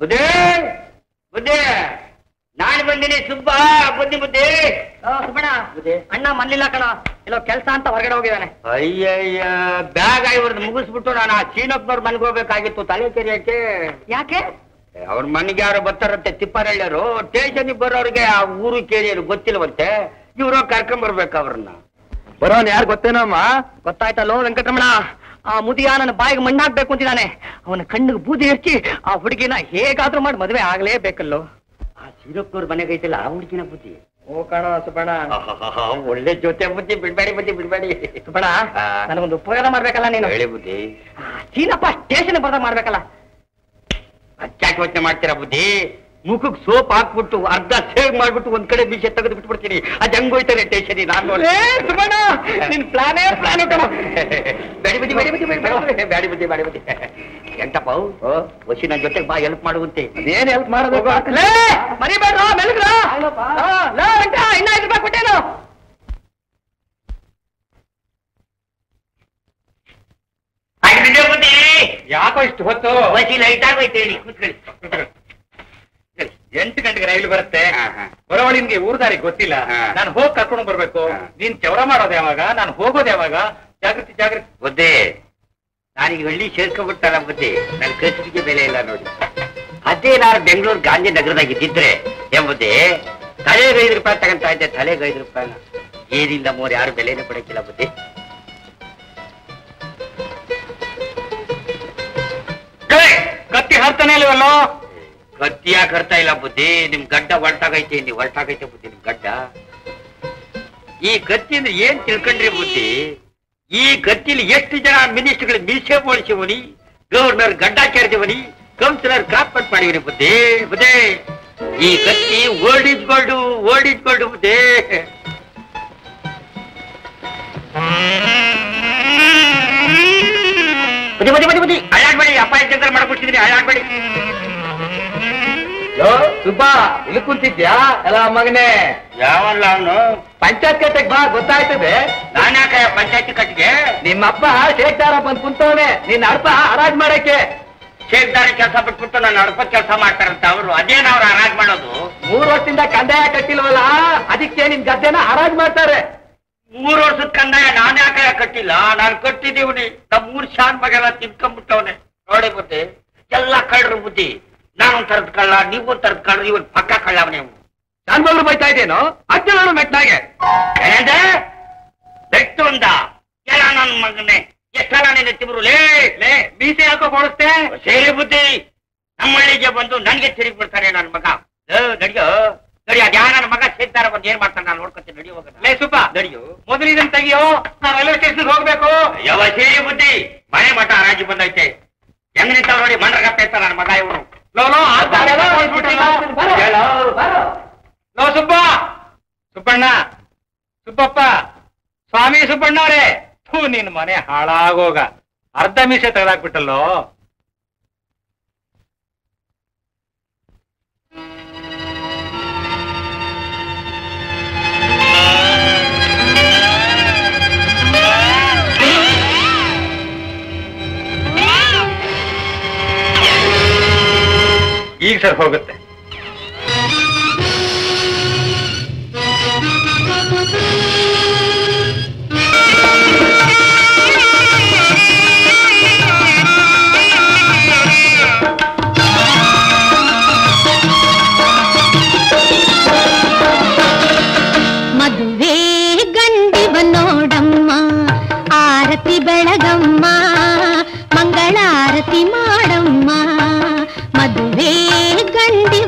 ಬುದ್ಧಿ ಬುದ್ಧಿ ನಾನು ಬಂದಿನಿ ಸುಬ್ಬ ಬುದ್ಧಿ ಬುದ್ಧಿ ಸುಬ್ಬಣ್ಣ ಅಣ್ಣ ಮನ್ಲಿಲ್ಲ ಕಣ ಇಲ್ಲೋ ಕೆಲ್ಸ ಅಂತ ಹೊರಗಡೆ ಹೋಗಿದ್ದಾನೆ ಅಯ್ಯಯ್ಯ ಬ್ಯಾಗ್ ಇವ್ರದ್ದು ಮುಗಿಸ್ಬಿಟ್ಟು ನಾನು ಆ ಚೀನಪ್ಪನವ್ರ ಮನೆಗೆ ಹೋಗ್ಬೇಕಾಗಿತ್ತು ತಲೆ ಕೆರೆಯಕ್ಕೆ ಯಾಕೆ ಅವ್ರ ಮನೆಗೆ ಯಾರು ಬರ್ತಾರಂತೆ ತಿಪ್ಪಾರಳ್ಳಿಯರು ಸ್ಟೇಷನ್ಗೆ ಬರೋರಿಗೆ ಆ ಊರು ಕೇಳಿಯರು ಗೊತ್ತಿಲ್ವಂತೆ ಇವ್ರು ಕರ್ಕೊಂಡ್ ಬರ್ಬೇಕು ಅವ್ರನ್ನ ಬರೋನ್ ಯಾರು ಗೊತ್ತೇನಮ್ಮ ಗೊತ್ತಾಯ್ತಲ್ಲೋ ವೆಂಕಟರಮಣ ಆ ಮುದಿಯ ನನ್ನ ಬಾಯಿಗೆ ಮಣ್ಣಾಕ್ಬೇಕು ಅಂತಿದ್ದಾನೆ ಅವನ ಕಣ್ಣಿಗೆ ಬೂದಿ ಹಚ್ಚಿ ಆ ಹುಡುಗಿನ ಹೇಗಾದ್ರೂ ಮಾಡಿ ಮದುವೆ ಆಗ್ಲೇಬೇಕಲ್ಲೋ ಆ ಚೀನಪ್ಪನವ್ರ ಮನೆಗೆ ಐತಿಲ್ಲ ಆ ಹುಡುಗಿನ ಬುದ್ಧಿ ಓ ಕಣ ಸುಬ್ಬಣ್ಣ ಆಹಾಹಾಹಾ, ಒಳ್ಳೆ ಜೊತೆ ಬುದ್ಧಿ ಬಿಡ್ಬೇಡಿ ಬುದ್ಧಿ ಬಿಡ್ಬೇಡಿ ಸುಬ್ಬಣ್ಣ ಆ. ನನಗೊಂದು ಉಪಯೋಗ ಮಾಡ್ಬೇಕಲ್ಲ ನೀನು ಹೇಳಿ ಬುದ್ಧಿ ಆ, ಚೀನಪ್ಪ ಸ್ಟೇಷನ್ ಬರ್ದಾಗ ಮಾಡ್ಬೇಕಲ್ಲ ಅಚ್ಚಾಕ್ ಯೋಚನೆ ಮಾಡ್ತೀರಾ ಬುದ್ಧಿ ಮುಖಕ್ ಸೋಪ್ ಹಾಕ್ಬಿಟ್ಟು ಅರ್ಧ ಸೇವ್ ಮಾಡ್ಬಿಟ್ಟು ಒಂದ್ ಕಡೆ ಬೀಜ ತೆಗೆದು ಬಿಟ್ಬಿಡ್ತೀನಿ ಅದ್ ಹೆಂಗೋಯ್ತಾನೆ ಟೇಷನ್ ನಾನು ನೋಡಿ ಏ, ಸುಬ್ಬಣ್ಣ ನಿನ್ ಪ್ಲಾನೇ ಪ್ಲಾನ್ ಕಣ ಬೇಡಿ ಬುದ್ಧಿ ಬೇಡಿ ಬುದ್ಧಿ ಬೇಡಿ ಬೇಡಿ ಬೇಡಿ ಬುದ್ಧಿ ಬೇಡಿ ಬುದ್ಧಿ ಎಂತಪ್ಪ ವಸಿ ನನ್ ಜೊತೆಗೆ ಬಾ ಹೆಲ್ಪ್ ಮಾಡುವಂತೆ ಅದೇನ್ ಹೆಲ್ಪ್ ಮಾಡೋದು ಲೇ, ಮರಿಬೇಡ್ರೋ ಮೆಲುಗ್ರ ಲೇ ವೆಂಕ ಇನ್ನ ಐದು ರೂಪಾಯಿ ಕೊಟ್ಟೇನು ಬುದ್ಧಿ ಯಾಕೋ ಇಷ್ಟು ಹೊತ್ತು ವಸಿ ಲೈಟ್ ಆಗೋಯ್ತು ಹೇಳಿ ಕೂತ್ಕೊಳ್ಳಿ ಎಂಟು ಗಂಟೆಗೆ ರೈಲು ಬರುತ್ತೆ ಹಾ, ಹಾ. ಬರೋವಳಿ ನಿನ್ಗೆ ಊರ್ ದಾರಿ ಗೊತ್ತಿಲ್ಲ ಹಾ. ನಾನು ಹೋಗ್ ಕರ್ಕೊಂಡು ಬರ್ಬೇಕು ಹಾ. ನೀನ್ ಚೌರ ಮಾಡೋದು ಯಾವಾಗ ನಾನು ಹೋಗೋದು ಯಾವಾಗ ಜಾಗೃತಿ ಜಾಗೃತಿ ಬುದ್ಧಿ ನಾನೀಗ ಹಳ್ಳಿ ಸೇರ್ಕೊಂಡ್ಬಿಟ್ಟಲ್ಲ ಬುದ್ಧಿ ನನ್ನ ಖರ್ಚಿಗೆ ಬೆಲೆ ಇಲ್ಲ ನೋಡಿ ಅದೇ ನಾನು ಬೆಂಗಳೂರು ಗಾಂಧಿ ನಗರದಾಗ ಇದ್ದಿದ್ರೆ ಎಂಬುದೇ ತಲೆಗೆ ಐದು ರೂಪಾಯಿ ತಗೊಂತಾ ಇದ್ದೆ ತಲೆಗೆ ಐದು ರೂಪಾಯಿನ ಏನಿಲ್ಲ ಮೂರು ಯಾರು ಬೆಲೆನೇ ಕೊಡಕ್ಕಿಲ್ಲ ಬುದ್ಧಿ ಕತ್ತಿ ಹಾರ್ತಾನೆ ಇಲ್ವಲ್ಲೋ ಕತ್ತಿ ಯಾಕೆ ಹರ್ತಾ ಇಲ್ಲ ಬುದ್ಧಿ ನಿಮ್ ಗಡ್ಡ ಹೊಲ್ಟಾಗೈತೆ ನೀವು ಹೊಲ್ಟಾಗೈತೆ ಬುದ್ಧಿ ನಿಮ್ ಗಡ್ಡ ಈ ಕತ್ತಿ ಅಂದ್ರೆ ಏನ್ ತಿಳ್ಕೊಂಡ್ರಿ ಬುದ್ಧಿ ಈ ಕತ್ತಿಲಿ ಎಷ್ಟು ಜನ ಮಿನಿಸ್ಟರ್ಗಳು ಮೀಸೆ ಬೋಳಿಸಿವನಿ ಗವರ್ನರ್ ಗಡ್ಡ ಕೆರೆದಿವನಿ ಕೌನ್ಸಿಲರ್ ಕ್ರಾಪ್ ಕಟ್ ಮಾಡಿವನಿ ಬುದ್ಧಿ ಬುದ್ಧಿ ಈ ಕತ್ತಿ old is gold old is gold ಬುದ್ಧಿ ಬುದ್ಧಿ ಬುದ್ಧಿ ಬುದ್ಧಿ ಬುದ್ಧಿ ಅಳ್ಳಾಡ್ಬೇಡಿ ಅಪ್ಪ ಚಂದ್ರ ಮಾಡ್ಕೊಡ್ತಿದ್ದೀನಿ ಅಳ್ಳಾಡ್ಬೇಡಿ ಸುಬ್ಬ ಇಲ್ಲಿ ಕುಂತಿದ್ಯಾ ಎಲ್ಲ ಮಗನೇ ಯಾವಲ್ಲ ಅವನು ಪಂಚಾಯತ್ ಕಟ್ಟೆಗೆ ಬಾ ಗೊತ್ತಾಯ್ತದೆ ನಾನ್ಯಾಕ ಪಂಚಾಯತಿ ಕಟ್ಟಿಗೆ ನಿಮ್ಮಪ್ಪ ಶೇಖಾರ ಬಂದ್ ಕುಂತವನೆ ನಿನ್ನ ಅರ್ಥ ಹರಾಜ್ ಮಾಡಕ್ಕೆ ಶೇಕ್ದಾರ ಕೆಲಸ ಬಿಟ್ಬಿಟ್ಟು ನಾನು ಅಡಪ ಕೆಲಸ ಮಾಡ್ತಾರಂತ ಅವರು ಅದೇನ ಅವ್ರು ಹರಾಜ್ ಮಾಡೋದು ಮೂರ್ ವರ್ಷದಿಂದ ಕಂದಾಯ ಕಟ್ಟಿಲ್ವಲ್ಲ ಅದಕ್ಕೆ ನಿಮ್ ಗದ್ದೆನ ಹರಾಜ್ ಮಾಡ್ತಾರೆ ಮೂರು ವರ್ಷದ ಕಂದಾಯ ನಾನ್ ಯಾಕೆ ಕಟ್ಟಿಲ್ಲ ನಾನು ಕಟ್ಟಿದೀವ್ನಿ ನಮ್ ಮೂರ್ ಶಾನ್ ಮಗೆಲ್ಲ ತಿನ್ಕೊಂಡ್ಬಿಟ್ಟವನೆ ನೋಡಿ ಬುದ್ಧಿ ಎಲ್ಲ ಕಳ್ರು ಬುದ್ಧಿ ನಾನು ತರದ್ ಕಳ್ಳ ನೀವು ತರದ್ ಕಳ್ಳ ಇವನ್ ಪಕ್ಕ ಕಳ್ಳವನೇ ಅವ್ನು. ಶಾನ್ಬಲ್ರು ಬೈತಾ ಇದೇನು ಅಜ್ಜ ನಾನು ಮೆಟ್ನಾಗೆ ಏನಂದೆ ಬೆಟ್ಟು ಅಂದ ಎಲ್ಲ ನನ್ ಮಗನೇ ಎಷ್ಟಲ್ಲ ನಿನ್ನ ತಿಬ್ರು ಲೇ ಲೇ ಮೀಸೆ ಯಾಕೋ ಬೋಳಿಸ್ತೆ ಸೇರಿ ಬುದ್ಧಿ ನಮ್ಮಳ್ಳಿಗೆ ಬಂದು ನನ್ಗೆ ತಿರುಗಿ ಬಿಡ್ತಾನೆ ನನ್ ಮಗ ಲೇ, ನಡಿಯೋ ನಡಿ ಅದ್ಯಾ ನನ್ನ ಮಗ ಸೇರ್ತಾರ ಬಂದು ಏನ್ ಮಾಡ್ತಾನೆ ನಾನು ನೋಡ್ಕೊತೀನಿ ನಡಿ ಹೋಗೋಣ ಲೇ ಸುಬ್ಬ ನಡಿಯೋ ಮೊದಲು ಇದನ್ನ ತೆಗಿಯೋ ನಾನು ರೈಲ್ವೆ ಸ್ಟೇಷನ್ ಹೋಗ್ಬೇಕು ಯಾವ ಸೇರಿ ಬುದ್ಧಿ ಮನೆ ಮಠ ಹರಾಜಿ ಬಂದೈತೆ ಹೆಂಗ್ ನಿಂತಾವ್ ನೋಡಿ ಮಂಡ್ರಗಪ್ಪ ಇರ್ತಾನ ನನ್ನ ಮಗ ಇವನು ಲೋ ಲೋ ಆ ದಾರಿ ಎಲ್ಲ ಹೋಗ್ಬಿಟ್ಟಿಲ್ಲ. ಲೋ ಸುಬ್ಬ ಸುಬ್ಬಣ್ಣ ಸುಬ್ಬಪ್ಪ ಸ್ವಾಮಿ ಸುಬ್ಬಣ್ಣ ಅವರೇ ಥೂ ನಿನ್ ಮನೆ ಹಾಳಾಗೋಗ ಅರ್ಧ ಮೀಸೆ ತೆಗೆದಾಕ್ಬಿಟ್ಟಲ್ಲೋ ಈಗ ಸರ್ ಹೋಗುತ್ತೆ ಮದುವೆ ಗಂಡಿವ ನೋಡಮ್ಮ ಆರತಿ ಬೆಳಗಮ್ಮ ಮಂಗಳಾರತಿ ಮಾಡಮ್ಮ ಮದುವೆ ಗಂಡಿ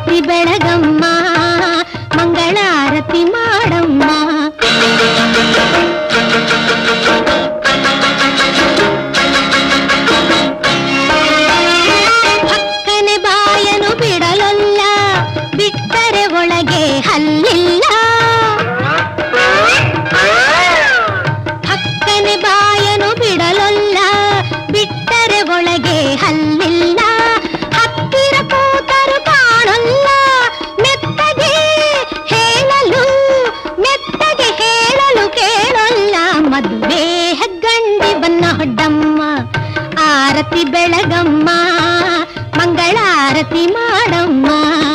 ಆರತಿ ಬೆಳಗಮ್ಮ ಮಂಗಳಾರತಿ ಮಾಡಮ್ಮ ಹಕ್ಕನೆ ಬಾಯನು ಬಿಡಲೊಲ್ಲ ಬಿಟ್ಟರೆ ಒಳಗೆ ಹಲ್ಲಿಲ್ಲ ಹಕ್ಕನೆ ಬಾಯನು ಬಿಡಲೊಲ್ಲ ಬಿಟ್ಟರೆ ಒಳಗೆ ಹಲ್ಲಿಲ್ಲ ಹತ್ತಿರ ಕೂತರು ಕಾಣಲ್ಲ ಮೆತ್ತಗೆ ಹೇಳಲು ಮೆತ್ತಗೆ ಹೇಳಲು ಕೇಳಲ್ಲ ಮದುವೆ ಗಂಡಿ ಬನ್ನ ಹೊಡ್ಡಮ್ಮ ಆರತಿ ಬೆಳಗಮ್ಮ ಮಂಗಳಾರತಿ ಮಾಡಮ್ಮ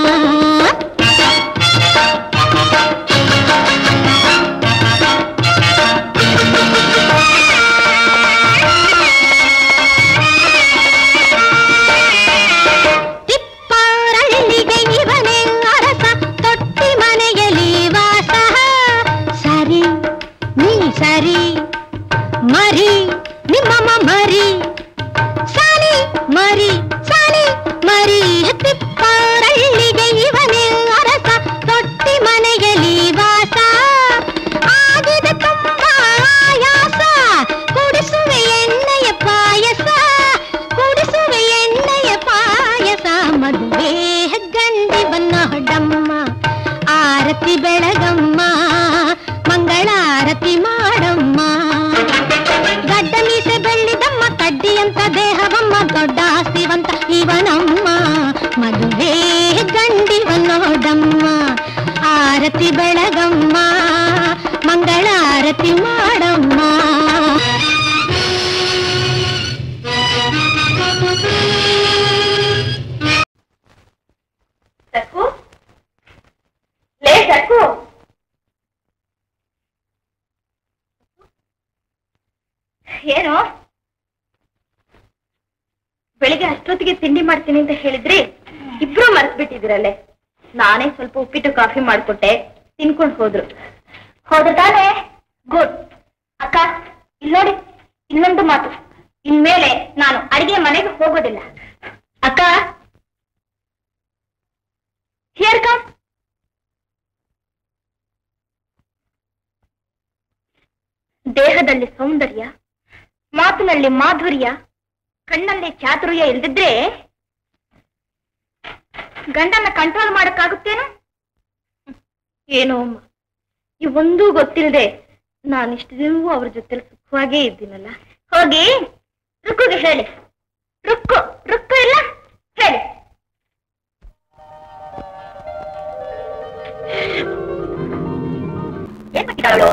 ತಿಪ್ಪಾರಳ್ಳಿಗೆ ಇವನೇ ಅರಸ ತೊಟ್ಟಿ ಮನೆಯಲ್ಲಿ ವಾಸ ಸರಿ ನೀ ಸರಿ ಮರಿ ನಿಮ್ಮಮ್ಮ ಮರಿ ಸಾಲಿ ಮರಿ ಸಾಲಿ ಮರಿ ತಿಪ್ಪಾರಳ್ಳಿಗೆ ಇವನೇ ಅರಸ ತೊಟ್ಟಿ ಮನೆಯಲ್ಲಿ ವಾಸ ಆಗಿದೆ ತುಂಬಾ ಆಯಾಸ ಕುಡಿಸುವೆ ಎಣ್ಣೆಯ ಪಾಯಸ ಕುಡಿಸುವೆ ಎಣ್ಣೆಯ ಪಾಯಸ ಮದುವೆ ಗಂಡಿ ಬನ್ನ ಹೊಡಮ್ಮ ಆರತಿ ಬೆಳಗಮ್ಮ ಮಂಗಳಾರತಿ ಮಾಡಮ್ಮ ಗಡ್ಡ ಮೀಸೆ ಬೆಳ್ಳಿದಮ್ಮ ಕಡ್ಡಿಯಂತ ದೇಹವಮ್ಮ ದೊಡ್ಡ ಆಸ್ತಿವಂತ ಇವನಮ್ಮ ಮದುವೆ ಗಂಡಿವನೋಡಮ್ಮ ಆರತಿ ಬೆಳಗಮ್ಮ ಮಂಗಳಾರತಿ ಮಾಡಮ್ಮ ಸಕ್ಕು ಲೇ ಸಕ್ಕು ಏನು ಬೆಳಿಗ್ಗೆ ಅಷ್ಟೊತ್ತಿಗೆ ತಿಂಡಿ ಮಾಡ್ತೀನಿ ಅಂತ ಹೇಳಿದ್ರಿ ಇಬ್ರು ಮರ್ತ್ ಬಿಟ್ಟಿದಿರಲ್ಲೇ ನಾನೇ ಸ್ವಲ್ಪ ಉಪ್ಪಿಟ್ಟು ಕಾಫಿ ಮಾಡ್ಕೊಟ್ಟೆ ತಿನ್ಕೊಂಡು ಹೋದ್ರು ಹೋದ್ರು ತಾನೇ ಗುಡ್ ಅಕ್ಕ ಇಲ್ಲಿ ನೋಡಿ ಇನ್ನೊಂದು ಮಾತು ಇನ್ಮೇಲೆ ನಾನು ಅಡಿಗೆ ಮನೆಗೆ ಹೋಗೋದಿಲ್ಲ ಅಕ್ಕ ಹಿಯರ್ ಕಮ್ ದೇಹದಲ್ಲಿ ಸೌಂದರ್ಯ ಮಾತಿನಲ್ಲಿ ಮಾಧುರ್ಯ ಕಣ್ಣಲ್ಲಿ ಚಾತುರ್ಯ ಇಲ್ದಿದ್ರೆ ಗಂಡನ ಕಂಟ್ರೋಲ್ ಮಾಡಕ್ಕಾಗುತ್ತೇನು ಹ್ಮ್. ಏನೋ ಅಮ್ಮ ಇವೊಂದೂ ಗೊತ್ತಿಲ್ಲದೆ ನಾನಿಷ್ಟು ದಿನವೂ ಅವ್ರ ಜೊತೆ ಸುಖವಾಗೇ ಇದ್ದೀನಲ್ಲ ಹೋಗಿ ರುಕ್ಕುಗೆ ಹೇಳಿ ರುಕ್ಕು ರುಕ್ಕು ಇಲ್ಲ ಹೇಳಿ ಏನ್ ಮಾಡಿದಾಳು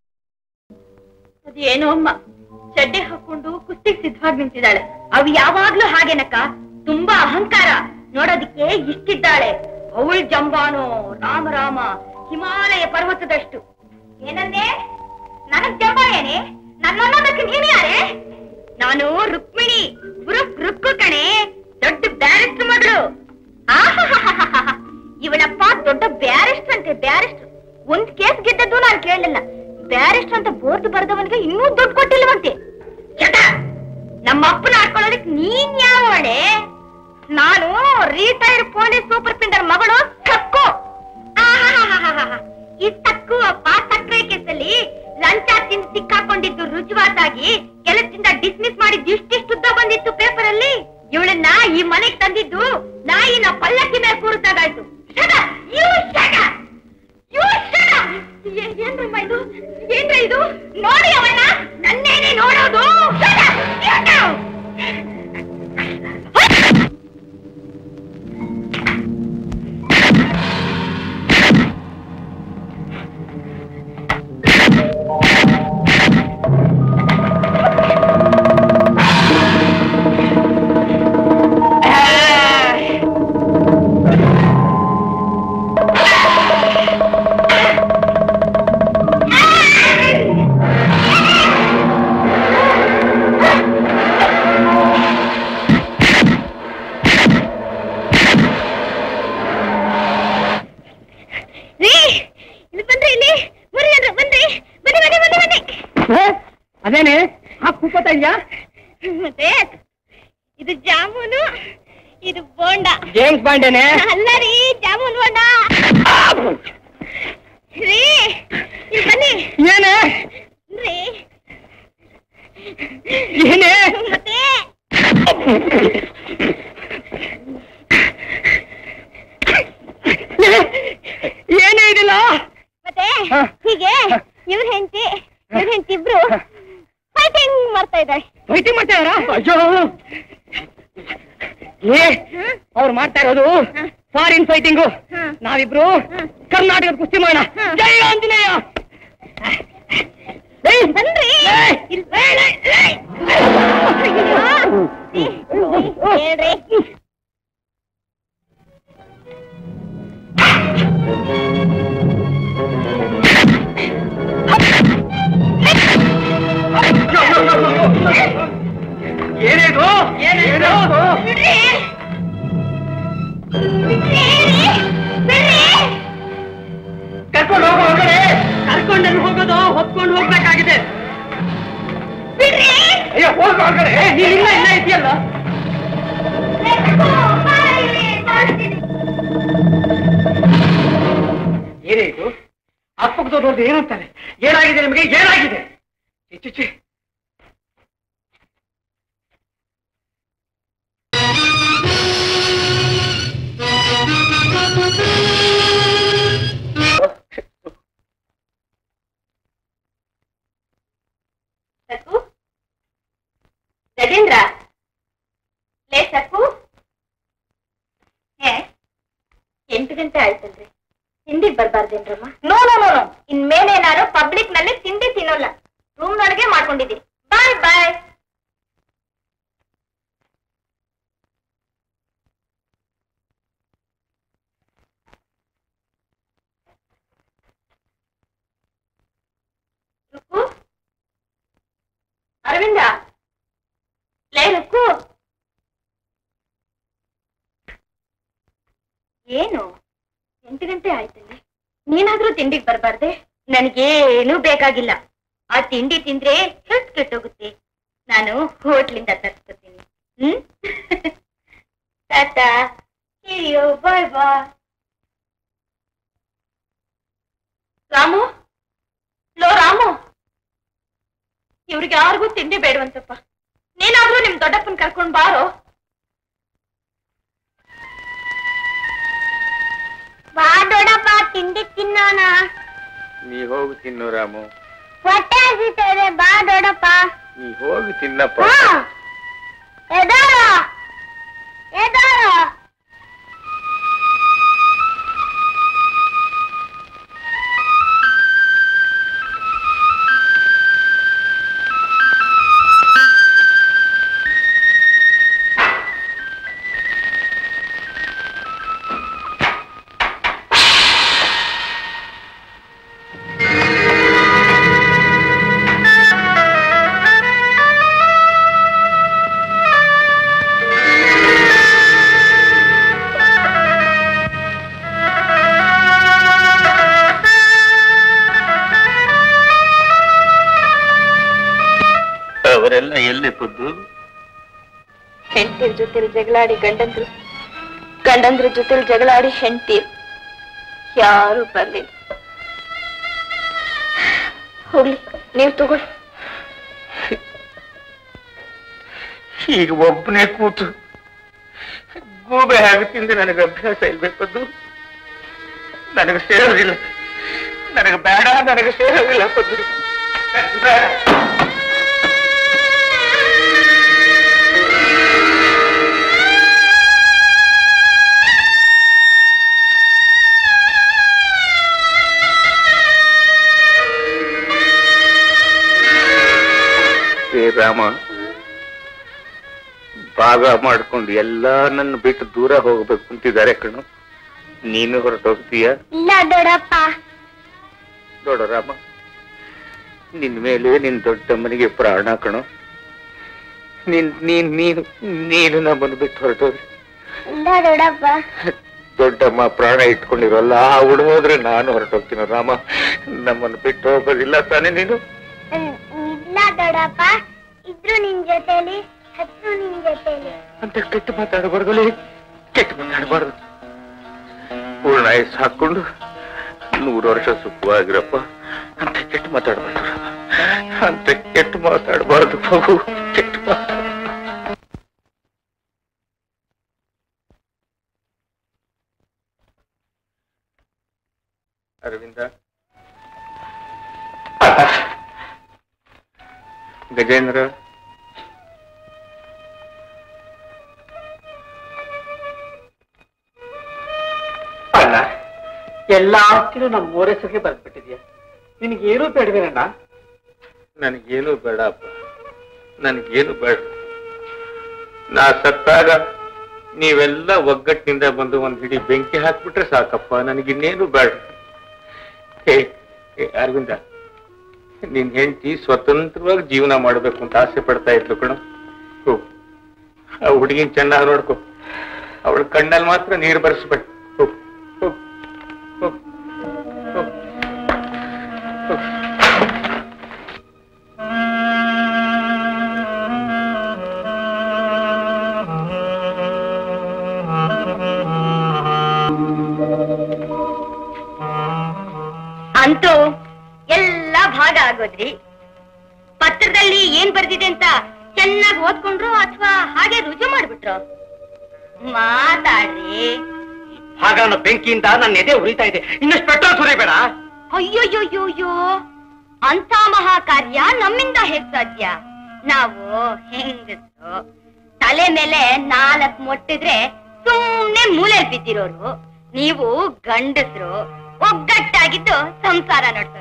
ಅದೇನೋ ಅಮ್ಮ ಚಡ್ಡೆ ಹಾಕೊಂಡು ಕುಸ್ತಿಗೆ ಸಿದ್ಧವಾಗಿ ನಿಂತಿದ್ದಾಳೆ ಅವ್ ಯಾವಾಗ್ಲೂ ಹಾಗೇನಕ್ಕ ತುಂಬಾ ಅಹಂಕಾರ ನೋಡೋದಿಕ್ಕೆ ಇಷ್ಟಿದ್ದಾಳೆ ಅವಳು ಜಂಬಾನು ರಾಮ ರಾಮ ಹಿಮಾಲಯ ಪರ್ವತದಷ್ಟು ಏನಂದೆ ನನಗ್ ಜಂಬ ಏನೇ ನನ್ನನ್ನೋದಕ್ಕೆ ನೀನು ಯಾರೇ ನಾನು ರುಕ್ಮಿಣಿ ರುಕ್ ರುಕ್ಕು ಕಣೆ ದೊಡ್ಡ ಬ್ಯಾರಿಸ್ಟರ್ ಮಗಳು ಆಹಾಹಾಹಾಹಾ. ಇವಳಪ್ಪ ದೊಡ್ಡ ಬ್ಯಾರಿಸ್ಟರ್ ಅಂತೆ ಬ್ಯಾರಿಸ್ಟರ್ ಒಂದ್ ಕೇಸ್ ಗೆದ್ದದ್ದು ನಾನು ಕೇಳಲಿಲ್ಲ ಬ್ಯಾರಿಸ್ಟರ್ ಅಂತ ಬೋರ್ಡ್ ಬರೆದವನಿಗೆ ಇನ್ನೂ ದುಡ್ಡು ಕೊಟ್ಟಿಲ್ವಂತೆ ಚಟ ನಮ್ಮ ಅಪ್ಪನ ಹಾಕೊಳ್ಳೋದಕ್ಕೆ ನೀನ್ ಯಾವಳೆ ನಾನು ರಿಟೈರ್ಡ್ ಪೊಲೀಸ್ ಸೂಪರ್ ಪಿಂಡರ್ ಮಗಳು ಸಕ್ಕು ಆಹಾಹಾಹಾಹಾಹಾ. ಈ ಸಕ್ಕು ಅಪ್ಪ ಸಕ್ಕರೆ ಕೇಸಲ್ಲಿ ಲಂಚ ತಿಂದು ಸಿಕ್ಕಾಕೊಂಡಿದ್ದು ರುಜುವಾತಾಗಿ ಕೆಲಸದಿಂದ ಡಿಸ್ಮಿಸ್ ಮಾಡಿದ್ದು ಇಷ್ಟಿಷ್ಟುದ್ದ ಬಂದಿತ್ತು ಪೇಪರ್ ಅಲ್ಲಿ ಇವಳನ್ನ ಈ ಮನೆಗೆ ತಂದಿದ್ದು ನಾಯಿನ ಪಲ್ಲಕ್ಕಿ ಮೇಲೆ ಕೂರಿಸಾಗಾಯ್ತು ಶಟ ಯು ಶಟ ಯು ಶಟ ಏನ್ರಮ್ಮ ಇದು ಏನ್ರ ಇದು ನೋಡಿ ಅವನ್ನ ನನ್ನೇನೆ ನೋಡೋದು ಶಟ ಶಟ ರೀ ಇಲ್ಲಿ ಬನ್ರಿ ಇಲ್ಲಿ ಬರ್ರಿ ಅಂದ್ರೆ ಬನ್ರಿ ಬನ್ನಿ ಬನ್ನಿ ಬನ್ನಿ ಬನ್ನಿ ಅದೇನೆ ಆ ಕೂಪತ್ತ ಇದೆಯಾ ಮತ್ತೆ ಇದು ಜಾಮೂನು ಇದು ಬೋಂಡ ಜೇಮ್ಸ್ ಬಾಂಡೇನೆ ಅಲ್ಲ ರೀ ಜಾಮೂನು ಬೆಳಿಗ್ಗೆ ಇವ್ರ ಹೆಂಡತಿ ಇವ್ರ ಹೆಂಡತಿ ಇಬ್ರು ಫೈಟಿಂಗ್ ಮಾಡ್ತಾ ಇದ್ದಾರೆ ವೈದ್ಯ ಮಾಡ್ತಾರ ಅಯ್ಯೋ ಏ ಅವ್ರು ಮಾಡ್ತಾ ಇರೋದು ಫಾರಿನ್ ಫೈಟಿಂಗು ಹ್ಮ್. ನಾವಿಬ್ರು ಕರ್ನಾಟಕದ ಕುಸ್ತಿ ಮಾಡೋಣ ಹ್ಮ್. ಜೈ ಆಂಜನೇಯ ಏಯ್, ಬನ್ರಿ. ಏಯ್, ಏಯ್, ಏಯ್, ಏಯ್. ಹೇಳ್ರಿ ಏನೇನು ಏನೇನು ಬಿಡ್ರಿ ಬಿಡ್ರಿ ಬಿಡ್ರಿ ಕರ್ಕೊಂಡು ಹೋಗೋ ಹೊರಗಡೆ ಕರ್ಕೊಂಡು ಹೋಗೋದು ಹೊತ್ಕೊಂಡು ಹೋಗ್ಬೇಕಾಗಿದೆ ಬಿಡ್ರಿ ಅಯ್ಯೋ ಹೋಗೋ ಹೊರಗಡೆ ನೀನ್ ಇಲ್ಲ ಇಲ್ಲ ಇದೆಯಲ್ಲ ಏನೇ ಇದು ಅಪ್ಪಕ್ಕದವ್ರು ನೋಡಿದ್ರೆ ಏನಂತಾರೆ ಏನಾಗಿದೆ ನಿಮಗೆ ಏನಾಗಿದೆ ಛೀ, ಛೀ, ಛೀ. ಸಕು ಗಜೇಂದ್ರ ಲೇ ಸಕು ಏ ಎಂಟು ಗಂಟೆ ಆಯ್ತಲ್ರಿ ತಿಂಡಿಗ್ ಬರ್ಬಾರ್ದೇನ್ರಮ್ಮ ನೋ ನೋ ನೋ ಇನ್ಮೇಲೆ ನಾನು ಪಬ್ಲಿಕ್ ನಲ್ಲಿ ತಿಂಡಿ ತಿನ್ನೋಲ್ಲ ರೂಮ್ ನೊಳಗೆ ಮಾಡ್ಕೊಂಡಿದ್ದೀನಿ ಬಾಯ್ ಬಾಯ್ ರುಕ್ಕು ಅರವಿಂದ ಲೇ ರುಕ್ಕು ಏನು ಎಂಟು ಗಂಟೆ ಆಯ್ತಲ್ಲಿ ನೀನಾದ್ರೂ ತಿಂಡಿಗೆ ಬರಬಾರ್ದೆ ನನಗೇನೂ ಬೇಕಾಗಿಲ್ಲ ಆ ತಿಂಡಿ ತಿಂದ್ರೆ ಹೆಲ್ತ್ ಕೆಟ್ಟೋಗುತ್ತೆ ನಾನು ಹೋಟ್ಲಿಂದ ತರ್ಸ್ಕೊತೀನಿ ಹ್ಮ್ ಟಾಟಾ ಹಿರಿಯೋ ಬಾಯ್ ಬಾಯ್ ರಾಮು ಲೋ ರಾಮು ಇವ್ರಿಗೆ ಯಾರಿಗೂ ತಿಂಡಿ ಬೇಡವಂತಪ್ಪ ನೀನಾದ್ರೂ ನಿಮ್ ದೊಡ್ಡಪ್ಪನ್ ಕರ್ಕೊಂಡ್ ಬಾರೋ ಬಾ ದೊಡ್ಡಪ್ಪ ತಿಂಡಿ ತಿನ್ನೋಣ ನೀ ಹೋಗಿ ತಿನ್ನು ರಾಮು ಹೊಟ್ಟೆ ಹಸಿತದೆ ಬಾ ದೊಡ್ಡಪ್ಪ ನೀ ಹೋಗಿ ತಿನ್ನಪ್ಪ ಎದಾರ ಎದಾರ ಅವರೆಲ್ಲ ಎಲ್ಲಿ ಪದ್ದು ಹೆಂಡತಿರ್ ಜೊತೆಲಿ ಜಗಳಾಡಿ ಗಂಡಂದ್ರು ಗಂಡಂದ್ರ ಜೊತೆಲಿ ಜಗಳಾಡಿ ಹೆಂಡತಿರ್ ಯಾರು ಬರ್ಲಿಲ್ಲ ಹೋಗ್ಲಿ ನೀವ್ ತಗೊಳ್ಳಿ ಈಗ ಒಬ್ಬನೇ ಕೂತು ಗೂಬೆ ಹಾಗೆ ತಿಂದು ನನಗೆ ಅಭ್ಯಾಸ ಇಲ್ಬೇಕದ್ದು ನನಗೆ ಸೇರೋದಿಲ್ಲ ನನಗೆ ಬೇಡ ನನಗೆ ಸೇರೋದಿಲ್ಲ ಪದ್ದು ಬೇಡ. ಶ್ರೀರಾಮ ಭಾಗ ಮಾಡ್ಕೊಂಡು ಎಲ್ಲ ನನ್ನ ಬಿಟ್ಟು ದೂರ ಹೋಗ್ಬೇಕು ಅಂತಿದ್ದಾರೆ ಕಣು ನೀನು ಹೊರಟೋಗ್ತೀಯ ಇಲ್ಲ ದೊಡ್ಡಪ್ಪ ದೊಡ್ಡರಾಮ ನಿನ್ ಮೇಲೆ ನಿನ್ ದೊಡ್ಡಮ್ಮನಿಗೆ ಪ್ರಾಣ ಕಣು ನೀನ್ ನೀನ್ ನೀನು ನೀನು ನಮ್ಮನ್ನು ಬಿಟ್ಟು ಹೊರಟೋಗ್ರಿ ಇಲ್ಲ ದೊಡ್ಡಪ್ಪ ದೊಡ್ಡಮ್ಮ ಪ್ರಾಣ ಇಟ್ಕೊಂಡಿರೋಲ್ಲ ಆ ಹುಡು ಹೋದ್ರೆ ನಾನು ಹೊರಟೋಗ್ತೀನಿ ರಾಮ ನಮ್ಮನ್ನು ಬಿಟ್ಟು ಹೋಗೋದಿಲ್ಲ ತಾನೇ ನೀನು ಇಲ್ಲ ದೊಡ್ಡಪ್ಪ ಇದ್ರು ನಿನ್ ಜೊತೆಲಿ ಹತ್ತು ನಿನ್ ಜೊತೆಲಿ ಅಂತ ಕೆಟ್ಟ ಮಾತಾಡಬಾರ್ದು ಕೆಟ್ಟ ಮಾತಾಡಬಾರ್ದು ಪೂರ್ಣ ಆಯಸ್ ಹಾಕೊಂಡು ನೂರು ವರ್ಷ ಸುಖವಾಗಿರಪ್ಪ ಅಂತ ಕೆಟ್ಟ ಮಾತಾಡಬಾರ್ದು ಅಂತ ಕೆಟ್ಟ ಮಾತಾಡಬಾರ್ದು ಮಗು ಕೆಟ್ಟ ಮಾತಾಡ ಅರವಿಂದ ಗಜೇಂದ್ರ ಅಣ್ಣ ಎಲ್ಲಾ ಆಸ್ತಿನೂ ನಮ್ಮ ಮೂರ ಹೆಸರಿಗೆ ಬರ್ದ್ಬಿಟ್ಟಿದ್ಯಾ ನಿನಗೇನೂ ಬೇಡವೇನಣ್ಣ ನನಗೇನು ಬೇಡ ಅಪ್ಪ ನನಗೇನು ಬೇಡ ನಾ ಸತ್ತಾಗ ನೀವೆಲ್ಲ ಒಗ್ಗಟ್ಟಿನಿಂದ ಬಂದು ಒಂದ್ ಹಿಡಿ ಬೆಂಕಿ ಹಾಕ್ಬಿಟ್ರೆ ಸಾಕಪ್ಪ ನನಗಿನ್ನೇನು ಬೇಡ ಹೇ ಹೇ ಅರವಿಂದ ನಿನ್ ಹೆಂಡತಿ ಸ್ವತಂತ್ರವಾಗಿ ಜೀವನ ಮಾಡ್ಬೇಕು ಅಂತ ಆಸೆ ಪಡ್ತಾ ಇದ್ಲು ಕಣ ಹೋ ಆ ಹುಡುಗಿನ ಚೆನ್ನಾಗಿ ನೋಡ್ಕೊ ಅವಳ ಕಣ್ಣಲ್ಲಿ ಮಾತ್ರ ನೀರು ಬರ್ಸ್ಬೇಡ ಹೋಗ್ ಹೋಗ್ ಹೋಗ್ ಹೋಗ್ ಹೋಗ್ ಅಂತೂ ಎಲ್ಲ ಭಾಗ ಆಗೋದ್ರಿ ಪತ್ರದಲ್ಲಿ ಏನ್ ಬರ್ದಿದೆ ಅಂತ ಚೆನ್ನಾಗಿ ಓದ್ಕೊಂಡ್ರು ಅಥವಾ ಹಾಗೆ ರುಜು ಮಾಡ್ಬಿಟ್ರು ಮಾತಾಡ್ರಿ ಹಾಗಾನ ಬೆಂಕಿಯಿಂದ ನನ್ನ ಎದೆ ಉರಿತಾ ಇದೆ ಇನ್ನಷ್ಟು ಪೆಟ್ರೋಲ್ ಸುರಿಬೇಡ ಅಯ್ಯೋಯ್ಯೋಯ್ಯೋಯ್ಯೋ ಅಂತ ಮಹಾ ಕಾರ್ಯ ನಮ್ಮಿಂದ ಹೇಗ್ ಸಾಧ್ಯ ನಾವು ಹೆಂಗಸರು ತಲೆ ಮೇಲೆ ನಾಲ್ಕ್ ಮೊಟ್ಟಿದ್ರೆ ಸುಮ್ನೆ ಮೂಲೆ ಬಿದ್ದಿರೋರು ನೀವು ಗಂಡಸರು ಒಗ್ಗಟ್ಟಾಗಿದ್ದು ಸಂಸಾರ ನೋಡ್ತವ್ರು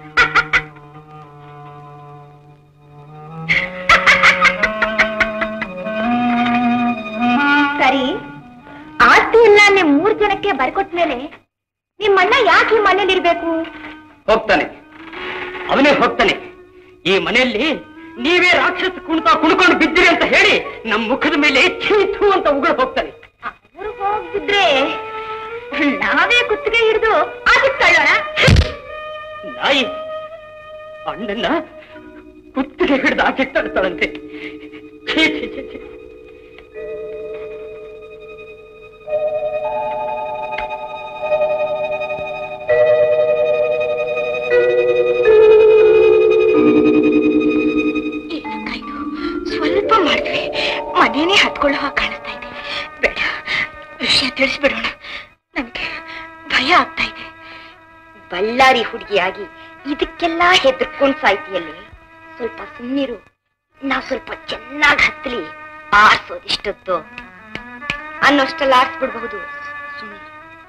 ಸರಿ ಆಸ್ತಿ ಎಲ್ಲ ನಿಮ್ ಮೂರ್ ಜನಕ್ಕೆ ಬರ್ಕೊಟ್ಮೇಲೆ ನಿಮ್ ಅಣ್ಣ ಯಾಕೆ ಈ ಮನೇಲಿ ಇರ್ಬೇಕು ಹೋಗ್ತಾನೆ ಅವನೇ ಹೋಗ್ತಾನೆ ಈ ಮನೆಯಲ್ಲಿ ನೀವೇ ರಾಕ್ಷಸ ಕುಣಿತ ಕುಣ್ಕೊಂಡು ಬಿದ್ದಿರಿ ಅಂತ ಹೇಳಿ ನಮ್ಮ ಮುಖದ ಮೇಲೆ ಚೀತು ಅಂತ ಉಗುಳು ಹೋಗ್ತಾನೆ ಅವ್ರು ಹೋಗಿದ್ರೆ ನಾವೇ ಕುತ್ತಿಗೆ ಹಿಡಿದು ಆಚೆ ತಳ್ಳೋಣ ನಾಯಿ ಅಣ್ಣನ್ನ ಕುತ್ತಿಗೆ ಹಿಡಿದು ಆಚೆ ತಳ್ತಾಳಂತೆ ಛೀ ಛೀ ಛೀ ಛೀ ಏನಕ್ಕ ಇದು ಸ್ವಲ್ಪ ಮಾಡಿದ್ವಿ ಮನೇನೆ ಹತ್ಕೊಳ್ಳೋ ಹಾಗೆ ಕಾಣಿಸ್ತಾ ಇದೆ ಬೇಡ ವಿಷಯ ತಿಳಿಸ್ಬಿಡೋಣ ನನಗೆ ಭಯ ಆಗ್ತಾ ಇದೆ ಬಳ್ಳಾರಿ ಹುಡುಗಿಯಾಗಿ ಇದಕ್ಕೆಲ್ಲ ಹೆದರ್ಕೊಂಡ್ ಸಾಯ್ತಿಯಲ್ಲಿ ಸ್ವಲ್ಪ ಸುಮ್ಮನಿರು ನಾ ಸ್ವಲ್ಪ ಚೆನ್ನಾಗಿ ಹತ್ತಲಿ ಆರ್ಸೋದಿಷ್ಟೊತ್ತು ಅನ್ನೋಷ್ಟೆಲ್ಲ ಆರ್ಸ್ಬಿಡ್ಬಹುದು ಸುಮ್ಮನೆ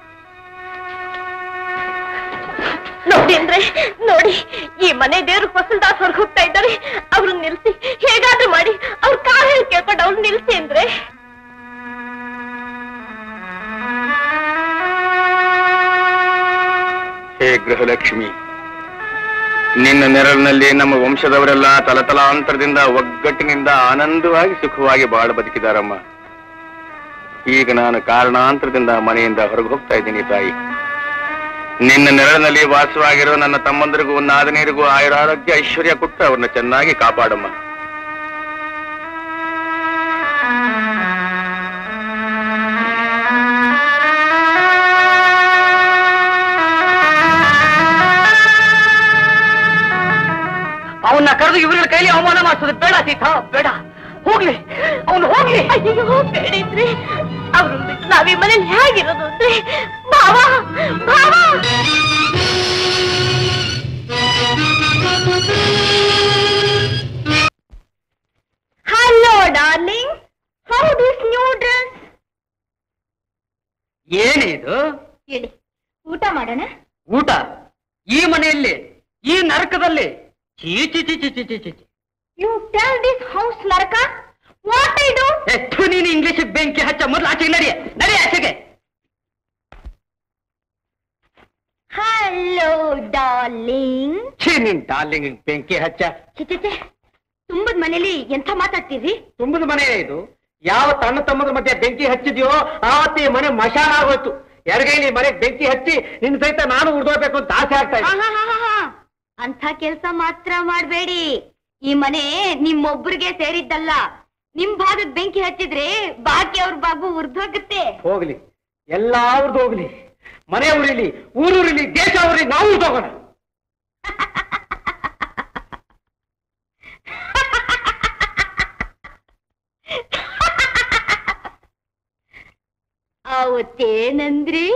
ನೋಡಿ ಅಂದ್ರೆ ನೋಡಿ ಈ ಮನೆ ದೇವ್ರು ಫಸಲ್ದಾಸ್ ಹೊರಗೆ ಹೋಗ್ತಾ ಇದ್ದಾರೆ ಅವ್ರು ನಿಲ್ಸಿ ಹೇಗಾದ್ರೂ ಮಾಡಿ ಅವ್ರ ಕಾಲ್ ಹೇಳಿ ಕೇಳ್ಕೊಂಡು ಅವ್ರು ನಿಲ್ಸಿ ಅಂದ್ರೆ ಹೇ ಗೃಹಲಕ್ಷ್ಮಿ ನಿನ್ನ ನೆರಳಿನಲ್ಲಿ ನಮ್ಮ ವಂಶದವರೆಲ್ಲ ತಲತಲಾಂತರದಿಂದ ಒಗ್ಗಟ್ಟಿನಿಂದ ಆನಂದವಾಗಿ ಸುಖವಾಗಿ ಬಾಳ ಬದುಕಿದಾರಮ್ಮ ಈಗ ನಾನು ಕಾರಣಾಂತರದಿಂದ ಮನೆಯಿಂದ ಹೊರಗೆ ಹೋಗ್ತಾ ಇದ್ದೀನಿ ತಾಯಿ ನಿನ್ನ ನೆರಳಿನಲ್ಲಿ ವಾಸವಾಗಿರೋ ನನ್ನ ತಮ್ಮಂದರಿಗೂ ನಾದನೀರಿಗೂ ಆಯುರಾರೋಗ್ಯ ಐಶ್ವರ್ಯ ಕೊಟ್ಟು ಅವ್ರನ್ನ ಚೆನ್ನಾಗಿ ಕಾಪಾಡಮ್ಮ ಅವನ್ನ ಕರೆದು ಇವ್ರ ಕೈಲಿ ಅವಮಾನ ಮಾಡಿಸೋದು ಬೇಡ ಸೀತಾ ಬೇಡ ಹೋಗ್ಲಿ ಅವನು ಹೋಗ್ಲಿ ಅಯ್ಯೋ ಬೇಡಿದ್ರಿ ಅವ್ರು ಬಿಟ್ಟು ನಾವ್ ಈ ಮನೇಲಿ ಹೇಗಿರೋದು ಅಂದ್ರೆ ಭಾವ ಭಾವ hello darling how this new dress ಏನಿದು ಹೇಳಿ ಊಟ ಮಾಡೋಣ ಊಟ ಈ ಮನೆಯಲ್ಲಿ ಈ ನರಕದಲ್ಲಿ ಚೀ ಚಿ ಚಿ ಚಿ ಚಿ ಚಿ ಚಿ ಯು ಟೆಲ್ ದಿಸ್ ಹೌಸ್ ನರಕ ವಾಟ್ ಐ ಡೂ ಎಷ್ಟು ನೀನು ಇಂಗ್ಲಿಷ್ ಬೆಂಕಿ ಹಚ್ಚ ಮೊದಲು ಆಚೆಗೆ ನಡಿ ನಡಿ ಆಚೆಗೆ ಹಲೋ ಡಾರ್ಲಿಂಗ್ ಛೀ ನಿನ್ ಡಾರ್ಲಿಂಗ್ ಬೆಂಕಿ ಹಚ್ಚ ಚಿಚೆ ತುಂಬದ ಮನೇಲಿ ಎಂಥ ಮಾತಾಡ್ತೀರಿ ತುಂಬದ ಮನೆ ಇದು ಯಾವ ತನ್ನ ತಮ್ಮದ ಮಧ್ಯೆ ಬೆಂಕಿ ಹಚ್ಚಿದ್ಯೋ ಆವತ್ತೇ ಮನೆ ಮಶಾನ ಆಗೋಯ್ತು ಎರಗೈಲಿ ಮನೆಗೆ ಬೆಂಕಿ ಹಚ್ಚಿ ನಿನ್ ಸಹಿತ ನಾನು ಉಡ್ದೋಗ್ಬೇಕು ಅಂತ ಆಸೆ ಆಗ್ತಾ ಇದೆ ಆಹಾಹಾಹಾ. ಅಂಥ ಕೆಲ್ಸ ಮಾತ್ರ ಮಾಡ್ಬೇಡಿ ಈ ಮನೆ ನಿಮ್ಮೊಬ್ರಿಗೆ ಸೇರಿದ್ದಲ್ಲ ನಿಮ್ ಭಾಗದ ಬೆಂಕಿ ಹಚ್ಚಿದ್ರೆ ಬಾಕಿ ಅವ್ರ ಬಾಗು ಉರ್ದೋಗುತ್ತೆ ಹೋಗ್ಲಿ ಎಲ್ಲಾ ಅವ್ರದ್ದು ಹೋಗ್ಲಿ ಮನೆ ಉರಿಲಿ ಊರೂರಿಲಿ ದೇಶ ಉರಿ ನಾವು ತಗೋಣ ಅವತ್ತೇನಂದ್ರಿ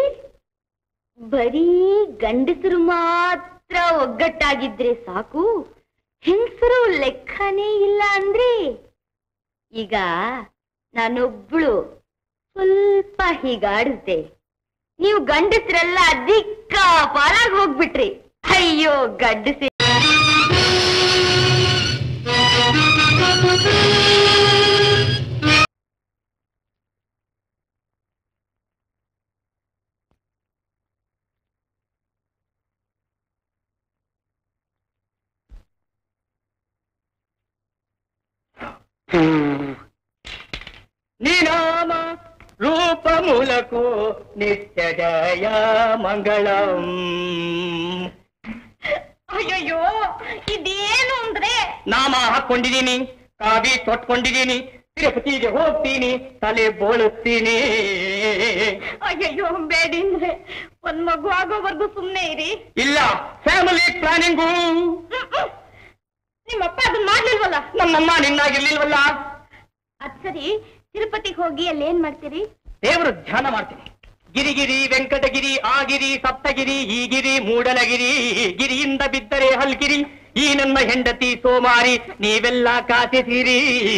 ಬರೀ ಗಂಡಸರು ಮಾತ್ರ ಒಗ್ಗಟ್ಟಾಗಿದ್ರೆ ಸಾಕು ಹೆಂಗಸರು ಲೆಕ್ಕನೇ ಇಲ್ಲ ಅಂದ್ರಿ ಈಗ ನಾನೊಬ್ಳು ಸ್ವಲ್ಪ ಹೀಗಾಡಿದ್ದೆ ನೀವು ಗಂಡಸ್ರೆಲ್ಲ ದಿಕ್ಕ ಪಾಲಾಗಿ ಹೋಗ್ಬಿಟ್ರಿ ಅಯ್ಯೋ ಗಂಡಸಿ ನಿನಾಮ ರೂಪ ಮೂಲಕೋ ನಿತ್ಯ ಜಯ ಮಂಗಳಂ ಅಯ್ಯಯ್ಯೋ ಇದೇನು ಅಂದ್ರೆ ನಾಮ ಹಾಕೊಂಡಿದ್ದೀನಿ ಕಾವಿ ತೊಟ್ಕೊಂಡಿದ್ದೀನಿ ತಿರುಪತಿಗೆ ಹೋಗ್ತೀನಿ ತಲೆ ಬೋಳುತ್ತೀನಿ ಅಯ್ಯಯ್ಯೋ ಬೇಡಿ ಅಂದ್ರೆ ಒಂದ್ ಮಗು ಆಗೋವರೆಗೂ ಸುಮ್ನೆ ಇರಿ ಇಲ್ಲ ಫ್ಯಾಮಿಲಿ ಪ್ಲಾನಿಂಗು ಹ್ಮ್, ಹ್ಮ್. ನಿಮ್ಮಪ್ಪ ಅದನ್ನ ಮಾಡ್ಲಿಲ್ವಲ್ಲ ನಮ್ಮಮ್ಮ ನಿನ್ನಾಗಿರ್ಲಿಲ್ವಲ್ಲ ಅದ್ ಸರಿ ತಿರುಪತಿಗೆ ಹೋಗಿ ಅಲ್ಲಿ ಏನ್ ಮಾಡ್ತೀರಿ ದೇವರು ಧ್ಯಾನ ಮಾಡ್ತೀನಿ ಗಿರಿಗಿರಿ ವೆಂಕಟಗಿರಿ ಆಗಿರಿ ಸಪ್ತಗಿರಿ ಈ ಗಿರಿ ಮೂಡಲಗಿರಿ ಗಿರಿಯಿಂದ ಬಿದ್ದರೆ ಹಲ್ಗಿರಿ ಈ ನನ್ನ ಹೆಂಡತಿ ಸೋಮಾರಿ ನೀವೆಲ್ಲ ಕಾಸಿಸಿರಿ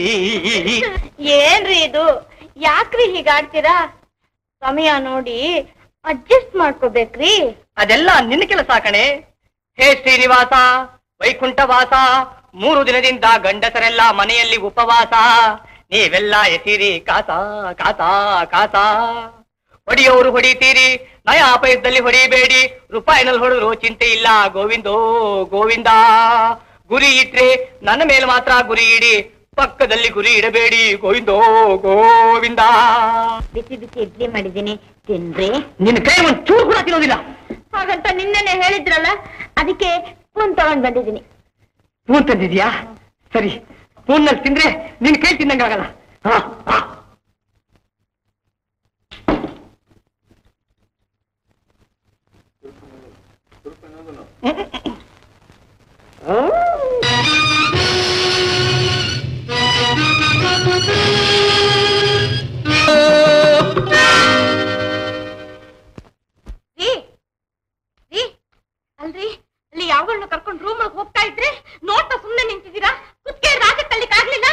ಏನ್ರಿ ಇದು ಯಾಕ್ರಿ ಹೀಗಾಡ್ತೀರಾ ಸಮಯ ನೋಡಿ ಅಡ್ಜಸ್ಟ್ ಮಾಡ್ಕೋಬೇಕ್ರಿ ಅದೆಲ್ಲ ನಿನ್ನ ಕೆಲಸ ಕಣೆ ಹೇ ಶ್ರೀನಿವಾಸ ವೈಕುಂಠವಾಸ ಮೂರು ದಿನದಿಂದ ಗಂಡಸರೆಲ್ಲ ಮನೆಯಲ್ಲಿ ಉಪವಾಸ ನೀವೆಲ್ಲ ಎಸಿರಿ ಕಾಸ ಕಾಸ ಕಾಸ ಹೊಡಿಯೋರು ಹೊಡಿತೀರಿ ನಯ ಪೈಸದಲ್ಲಿ ಹೊಡಿಬೇಡಿ ರೂಪಾಯಿನಲ್ಲಿ ಹೊಡೆದ್ರು ಚಿಂತೆ ಇಲ್ಲ ಗೋವಿಂದೋ ಗೋವಿಂದ ಗುರಿ ಇಟ್ರೆ ನನ್ನ ಮೇಲೆ ಮಾತ್ರ ಗುರಿ ಇಡಿ ಪಕ್ಕದಲ್ಲಿ ಗುರಿ ಇಡಬೇಡಿ ಗೋವಿಂದೋ ಗೋವಿಂದ ಬಿಸಿ ಬಿಸಿ ಇಡ್ಲಿ ಮಾಡಿದ್ದೀನಿ ತಿನ್ರಿ ನಿನ್ನ ಕೈ ಒಂದು ಚೂರು ಕೂಡ ತಿನ್ನೋದಿಲ್ಲ ಹಾಗಂತ ನಿನ್ನೆನೆ ಹೇಳಿದ್ರಲ್ಲ ಅದಕ್ಕೆ ಸ್ಪೂನ್ ತಗೊಂಡ್ ಬಂದಿದ್ದೀನಿ ಸ್ಪೂನ್ ತಂದಿದ್ಯಾ ಸರಿ ಸ್ಪೂನ್ ನಲ್ಲಿ ತಿಂದ್ರೆ ನಿನ್ ಕೈ ತಿನ್ನಂಗಾಗಲ್ಲ ಹಾ, ಹಾ. ರೀ ರೀ ಅಲ್ರಿ ಅಲ್ಲಿ ಯಾವಳನ್ನು ಕರ್ಕೊಂಡು ರೂಮ್ ಒಳಗೆ ಹೋಗ್ತಾ ಇದ್ರೆ ನೋಡ್ತಾ ಸುಮ್ನೆ ನಿಂತಿದ್ದೀರಾ ಕುತ್ಕೆ ರಾಜ ಕಳ್ಳಿಕ್ ಆಗ್ಲಿಲ್ಲ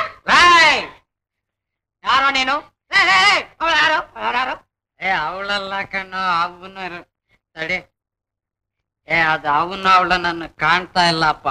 ಯಾರೋ ನೀನು ಅವಳು ಯಾರು ಯಾರು ಏ ಅವಳಲ್ಲ ಕಣ್ಣು ಅವನು ಇರು ತಡಿ ಏ ಅದು ಅವನು ಅವಳ ನನ್ನ ಕಾಣ್ತಾ ಇಲ್ಲಪ್ಪ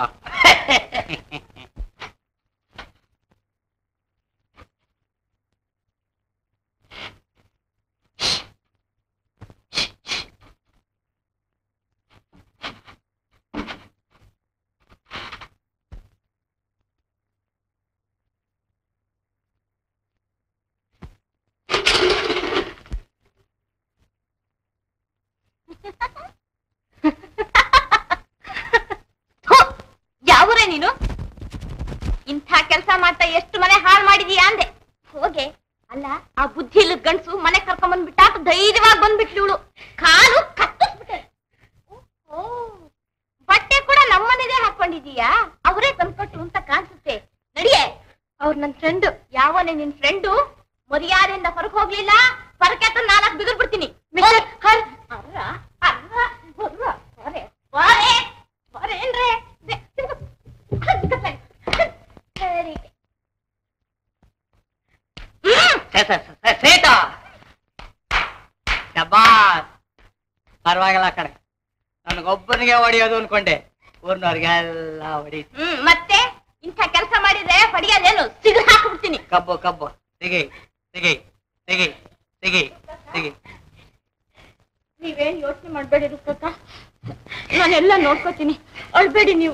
ಯಾವೂರೇ ನೀನು ಇಂಥ ಕೆಲಸ ಮಾಡ್ತಾ ಎಷ್ಟು ಮನೆ ಹಾಳು ಮಾಡಿದೀಯಾ ಅಂದೆ ಹೋಗೆ ಅಲ್ಲ ಆ ಬುದ್ಧಿ ಇಲ್ಲದ ಗಂಡ್ಸು ಮನೆ ಕರ್ಕೊಂಡ್ ಬಂದ್ಬಿಟ್ಟ ಧೈರ್ಯವಾಗಿ ಬಂದ್ಬಿಟ್ಲು ಇವಳು ಕಾಲು ಕತ್ತಿಸ್ಬಿಟ್ಟೆ ಓ ಬಟ್ಟೆ ಕೂಡ ನಮ್ಮನೆದೇ ಹಾಕೊಂಡಿದೀಯಾ ಅವರೇ ತಂದ್ಕೊಟ್ರು ಅಂತ ಕಾಣಿಸುತ್ತೆ ನಡಿಯೇ ಅವ್ರು ನನ್ ಫ್ರೆಂಡ್ ಯಾವನೇ ನಿನ್ ಫ್ರೆಂಡು ಮರ್ಯಾದೆಯಿಂದ ಹೊರಗೆ ಹೋಗ್ಲಿಲ್ಲ ಹೊರಗೆ ನಾಲ್ಕು ಬಿಗಿದ್ ಬಿಡ್ತೀನಿ ಮಿಸ್ಟರ್ ಹರ್ ಅರ್ರ ಅರ್ರ ಬರ್ರ ಹೊರೆ ಹೊರೆ ಹೊರೆ ಏನ್ರೆ ದೆ- ತಿರ್ಗು. ಹದ್ ಕತ್ಲಾಗಿ. ಹದ್. ಸರಿ ಹ್ಮ್ ಶ್ವೇತ ಶಬಾಸ್ ಪರವಾಗಿಲ್ಲ ಕಡೆ ನನಗೊಬ್ಬನಿಗೆ ಹೊಡಿಯೋದು ಅನ್ಕೊಂಡೆ ಊರ್ನವ್ರಿಗೆಲ್ಲ ಹೊಡಿ ಹ್ಮ್ ಮತ್ತೆ ಇಂಥ ಕೆಲಸ ಮಾಡಿದ್ರೆ ಹೊಡಿಯೋದೇನು ಸಿಗು ಹಾಕ್ಬಿಡ್ತೀನಿ ಕಬ್ಬು ಕಬ್ಬು ಸಿಗಿ ಸಿಗಿ ಸಿಗಿ ಸಿಗಿ ಸಿಗಿ ನೀವೇನ್ ಯೋಚನೆ ಮಾಡ್ಬೇಡಿ ರುಕ್ಕಕ್ಕ ನಾನೆಲ್ಲ ನೋಡ್ಕೋತೀನಿ ಅಳ್ಬೇಡಿ ನೀವು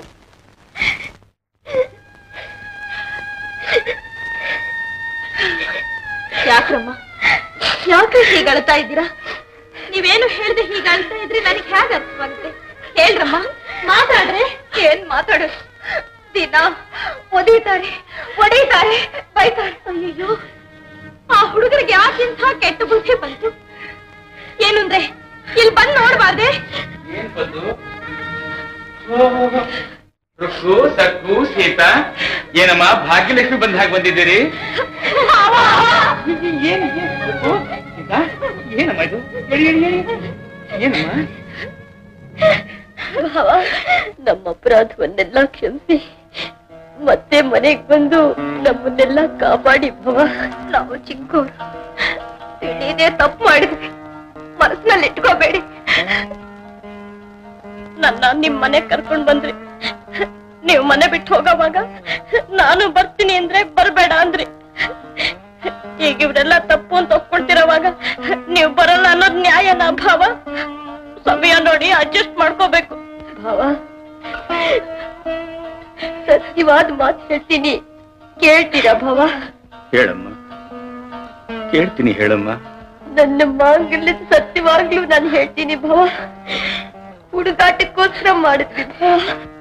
ಯಾಕ್ರಮ್ಮ ಯಾಕೆ ಹೀಗೆ ಅಳ್ತಾ ಇದ್ದೀರಾ ನೀವೇನು ಹೇಳ್ದೆ ಹೀಗೆ ಅಳ್ತಾ ಇದ್ರಿ ನನಗೆ ಹೇಗೆ ಅರ್ಥವಾಗುತ್ತೆ ಹೇಳ್ರಮ್ಮ ಮಾತಾಡ್ರೆ ಏನ್ ಮಾತಾಡೋದು ದಿನ ಒದೀತಾರೆ ಒಡೀತಾರೆ ಬೈತಾರೆ ಅಯ್ಯಯ್ಯೋ ಆ ಹುಡುಗರಿಗೆ ಯಾಕಿಂತ ಕೆಟ್ಟ ಬುದ್ಧಿ ಬಂತು ಏನಂದ್ರೆ ಇಲ್ಲಿ ಬಂದ್ ನೋಡ್ಬಾರ್ದೆ ಏನ್ ಬಂದು ರುಕ್ಕು ಸಕ್ಕು ಸೀತಾ ಏನಮ್ಮ ಭಾಗ್ಯಲಕ್ಷ್ಮಿ ಬಂದ ಹಾಗೆ ಬಂದಿದ್ದೀರಿ ಏನು ಏನಮ್ಮ ಇದು ಹೇಳಿ ಹೇಳಿ ಹೇಳಿ ಏನಮ್ಮ ಭಾವ ನಮ್ಮ ಅಪರಾಧವನ್ನೆಲ್ಲ ಕ್ಷಮಿಸಿ ಮತ್ತೆ ಮನೆಗ್ ಬಂದು ನಮ್ಮನ್ನೆಲ್ಲ ಕಾಪಾಡಿ ಭವ ನಾವು ಚಿಕ್ಕವರು ತಿಳಿದೇ ತಪ್ಪು ಮಾಡಿದ್ವಿ ಮನಸ್ಸಿನಲ್ಲಿ ಇಟ್ಕೋಬೇಡಿ ನನ್ನ ನಿಮ್ ಮನೆ ಕರ್ಕೊಂಡ್ ಬಂದ್ರಿ ನೀವು ಮನೆ ಬಿಟ್ಟು ಹೋಗೋವಾಗ ನಾನು ಬರ್ತೀನಿ ಅಂದ್ರೆ ಬರ್ಬೇಡ ಅಂದ್ರಿ ಈಗ ಇವ್ರೆಲ್ಲ ತಪ್ಪು ಅಂತ ಒಪ್ಕೊಳ್ತಿರೋವಾಗ ನೀವು ಬರಲ್ಲ ಅನ್ನೋದ್ ನ್ಯಾಯನ ಭಾವ ಸಮಯ ನೋಡಿ ಅಡ್ಜಸ್ಟ್ ಮಾಡ್ಕೋಬೇಕು ಭಾವ ಸತ್ಯವಾದ ಮಾತು ಹೇಳ್ತೀನಿ ಕೇಳ್ತೀರಾ ಭಾವ ಹೇಳಮ್ಮ ಕೇಳ್ತೀನಿ ಹೇಳಮ್ಮ ನನ್ನ ಮಾಂಗಲ್ಯದ ಸತ್ಯವಾಗ್ಲೂ ನಾನು ಹೇಳ್ತೀನಿ ಭಾವ ಹುಡುಗಾಟಕ್ಕೋಸ್ಕರ ಮಾಡಿದ್ವಿ ಭಾವ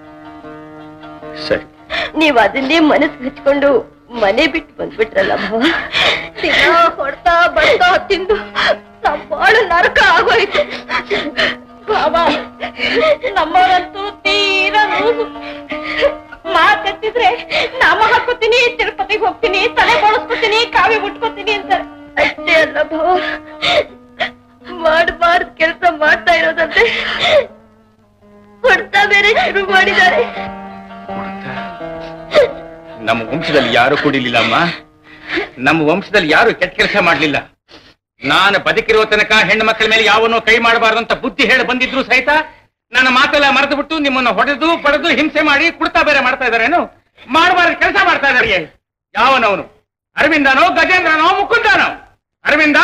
ಸರಿ ನೀವ್ ಅದನ್ನೇ ಮನಸ್ಸು ಹಚ್ಕೊಂಡು ಮನೆ ಬಿಟ್ಟು ಬಂದ್ಬಿಟ್ರಲ್ಲ ಭಾವ ದಿನ ಹೊಡ್ತಾ ಬಡ್ತಾ ತಿಂದು ನಮ್ ಬಾಳು ನರಕ ಆಗೋಯ್ತು ಭಾವ ನಮ್ಮವರಂತೂ ತೀರಾ ಲೂಸು ಮಾತೆತ್ತಿದ್ರೆ ನಾಮ ಹಾಕೋತೀನಿ ತಿರುಪತಿಗೆ ಹೋಗ್ತೀನಿ ತಲೆ ಬೋಳಿಸ್ಕೊತೀನಿ ಕಾವಿ ಮುಟ್ಕೋತೀನಿ ಅಂತಾರೆ ಅಷ್ಟೇ ಅಲ್ಲ ಭಾವ ಮಾಡಬಾರ್ದು ಕೆಲಸ ಮಾಡ್ತಾ ಇರೋದಂತೆ ಹೊಡ್ತಾ ಬೇರೆ ಶುರು ಮಾಡಿದ್ದಾರೆ ನಮ್ಮ ವಂಶದಲ್ಲಿ ಯಾರು ಕುಡಿಲಿಲ್ಲ ಅಮ್ಮ ನಮ್ಮ ವಂಶದಲ್ಲಿ ಯಾರು ಕೆಟ್ಟ ಕೆಲಸ ಮಾಡ್ಲಿಲ್ಲ ನಾನು ಬದುಕಿರೋ ತನಕ ಹೆಣ್ಣು ಮಕ್ಕಳ ಮೇಲೆ ಯಾವನೋ ಕೈ ಮಾಡಬಾರ್ದು ಅಂತ ಬುದ್ಧಿ ಹೇಳಿ ಬಂದಿದ್ರು ಸಹಿತ ನನ್ನ ಮಾತೆಲ್ಲ ಮರೆತು ಬಿಟ್ಟು ನಿಮ್ಮನ್ನ ಹೊಡೆದು ಪಡೆದು ಹಿಂಸೆ ಮಾಡಿ ಕುಡ್ತಾ ಬೇರೆ ಮಾಡ್ತಾ ಇದಾರೇನು ಮಾಡಬಾರ್ದು ಕೆಲಸ ಮಾಡ್ತಾ ಇದಾರೆ ಯಾವನವನು ಅರವಿಂದನೋ ಗಜೇಂದ್ರನೋ ಮುಕುಂದನೋ ಅರವಿಂದ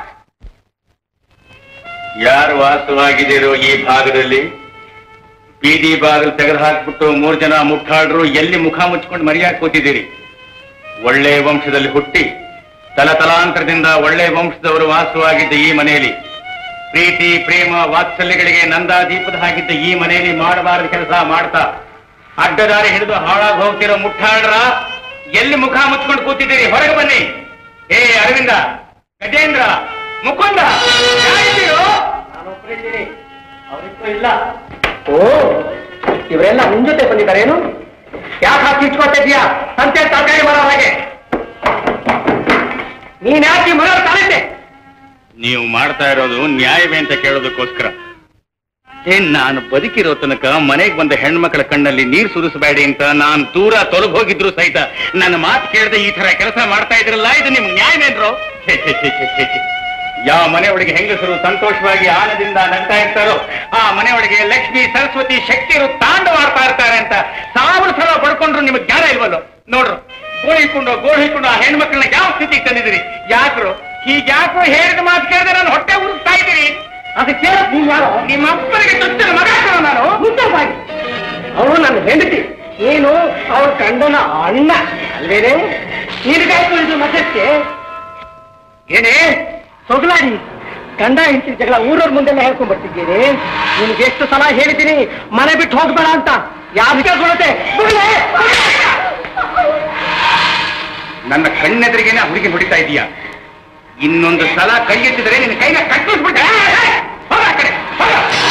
ಯಾರು ವಾಸವಾಗಿದ್ದೀರೋ ಈ ಭಾಗದಲ್ಲಿ ಬೀದಿ ಬಾಗಿಲು ತೆಗೆದು ಹಾಕ್ಬಿಟ್ಟು ಮೂರ್ ಜನ ಮುಟ್ಟಾಡ್ರು ಎಲ್ಲಿ ಮುಖ ಮುಚ್ಕೊಂಡು ಮರಿಯಾಗಿ ಕೂತಿದ್ದೀರಿ ಒಳ್ಳೆ ವಂಶದಲ್ಲಿ ಹುಟ್ಟಿ ತಲತಲಾಂತರದಿಂದ ಒಳ್ಳೆ ವಂಶದವರು ವಾಸವಾಗಿದ್ದ ಈ ಮನೆಯಲ್ಲಿ ಪ್ರೀತಿ ಪ್ರೇಮ ವಾತ್ಸಲ್ಯಗಳಿಗೆ ನಂದಾದೀಪದ ಹಾಕಿದ್ದ ಈ ಮನೆಯಲ್ಲಿ ಮಾಡಬಾರದ ಕೆಲಸ ಮಾಡ್ತಾ ಅಡ್ಡದಾರಿ ಹಿಡಿದು ಹಾಳಾಗಿ ಹೋಗ್ತಿರೋ ಮುಟ್ಟಾಡ್ರ ಎಲ್ಲಿ ಮುಖ ಮುಚ್ಕೊಂಡು ಕೂತಿದ್ದೀರಿ ಹೊರಗೆ ಬನ್ನಿ ಏ ಅರವಿಂದ ಗಜೇಂದ್ರ ಮುಕುಂದ ಯಾರಿದ್ದೀರೋ? ಇಲ್ಲ ಓ ಇವರೆಲ್ಲ ನಿನ್ ಜೊತೆ ಬಂದಿದ್ದಾರೇನು ಯಾಕೆ ಹಾಕಿ ಇಟ್ಕೊಳ್ತಾ ಇದೀಯಾ ಸಂತೆ ತರಕಾರಿ ಮರ ಹಾಗೆ ನೀನ್ ಯಾಕೆ ಮರ ತಾಳಿದ್ದೆ ನೀವು ಮಾಡ್ತಾ ಇರೋದು ನ್ಯಾಯವೇ ಅಂತ ಕೇಳೋದಕ್ಕೋಸ್ಕರ ಏನ್ ನಾನು ಬದುಕಿರೋ ತನಕ ಮನೆಗೆ ಬಂದ ಹೆಣ್ಮಕ್ಳ ಕಣ್ಣಲ್ಲಿ ನೀರು ಸುರಿಸಬೇಡಿ ಅಂತ ನಾನು ದೂರ ತೊಲಗ್ ಹೋಗಿದ್ರು ಸಹಿತ ನನ್ನ ಮಾತು ಕೇಳದೆ ಈ ತರ ಕೆಲಸ ಮಾಡ್ತಾ ಇದ್ರಲ್ಲ ಇದು ನಿಮ್ಗೆ ನ್ಯಾಯವೇನ್ರೋ ಛೆ, ಛೆ, ಛೆ, ಛೆ, ಛೆ, ಛೆ. ಯಾವ ಮನೆಯೊಳಗೆ ಹೆಂಗಸರು ಸಂತೋಷವಾಗಿ ಆನದಿಂದ ನಗ್ತಾ ಇರ್ತಾರೋ ಆ ಮನೆಯೊಳಗೆ ಲಕ್ಷ್ಮಿ ಸರಸ್ವತಿ ಶಕ್ತಿಯರು ತಾಂಡವಾಡ್ತಾ ಇರ್ತಾರೆ ಅಂತ ಸಾವಿರ ಸಲ ಪಡ್ಕೊಂಡ್ರು ನಿಮಗೆ ಜ್ಞಾನ ಇಲ್ವಲ್ಲೋ ನೋಡ್ರು ಗೋಳು ಹಿಡ್ಕೊಂಡು ಗೋಳು ಹಿಡ್ಕೊಂಡು ಆ ಹೆಣ್ಮಕ್ಳನ್ನ ಯಾವ ಸ್ಥಿತಿಗೆ ತಂದಿದ್ದೀರಿ ಯಾಕ್ರು ಹೀಗ್ಯಾಕೋ ಹೇಳಿದ ಮಾತು ಕೇಳಿದ್ರೆ ನಾನು ಹೊಟ್ಟೆ ಉರುಸ್ತಾ ಇದ್ದೀರಿ ಅದಕ್ಕೆ ನೀನ್ ಯಾರು ನಿಮ್ಮ ಅಪ್ಪನಿಗೆ ಚೊಚ್ಚಲ ಮಗ ಕಣೋ ನಾನು ಮುಖ್ಯವಾಗಿ ಅವಳು ನನ್ನ ಹೆಂಡತಿ ನೀನು ಅವ್ರ ಗಂಡನ ಅಣ್ಣ ಅಲ್ವೇನೆ ನಿನಗಾಯ್ತು ಇದು ಮಧ್ಯಕ್ಕೆ ಏನೇ ಸೊಗಲಾಡಿ ಗಂಡ ಹೆಂಡತಿ ಜಗಳ ಊರವ್ರ ಮುಂದೆಲ್ಲ ಹೇಳ್ಕೊಂಡ್ ಬರ್ತಿದ್ದೀನಿ ನಿನ್ಗೆ ಎಷ್ಟು ಸಲ ಹೇಳಿದ್ದೀನಿ ಮನೆ ಬಿಟ್ಟು ಹೋಗ್ಬೇಡ ಅಂತ ಯಾರು ಕೇಳ್ಕೊಳತ್ತೆ ನನ್ನ ಕಣ್ಣೆದುರಿಗೇನೆ ಆ ಹುಡುಗಿ ಹೊಡಿತಾ ಇದೀಯಾ ಇನ್ನೊಂದು ಸಲ ಕೈ ಎತ್ತಿದರೆ ನಿನ್ನ ಕೈನ ಕಟ್ಟಿಸ್ಬಿಟ್ಟೆ ಹೋಗ ಆ ಕಡೆ ಹೋಗ.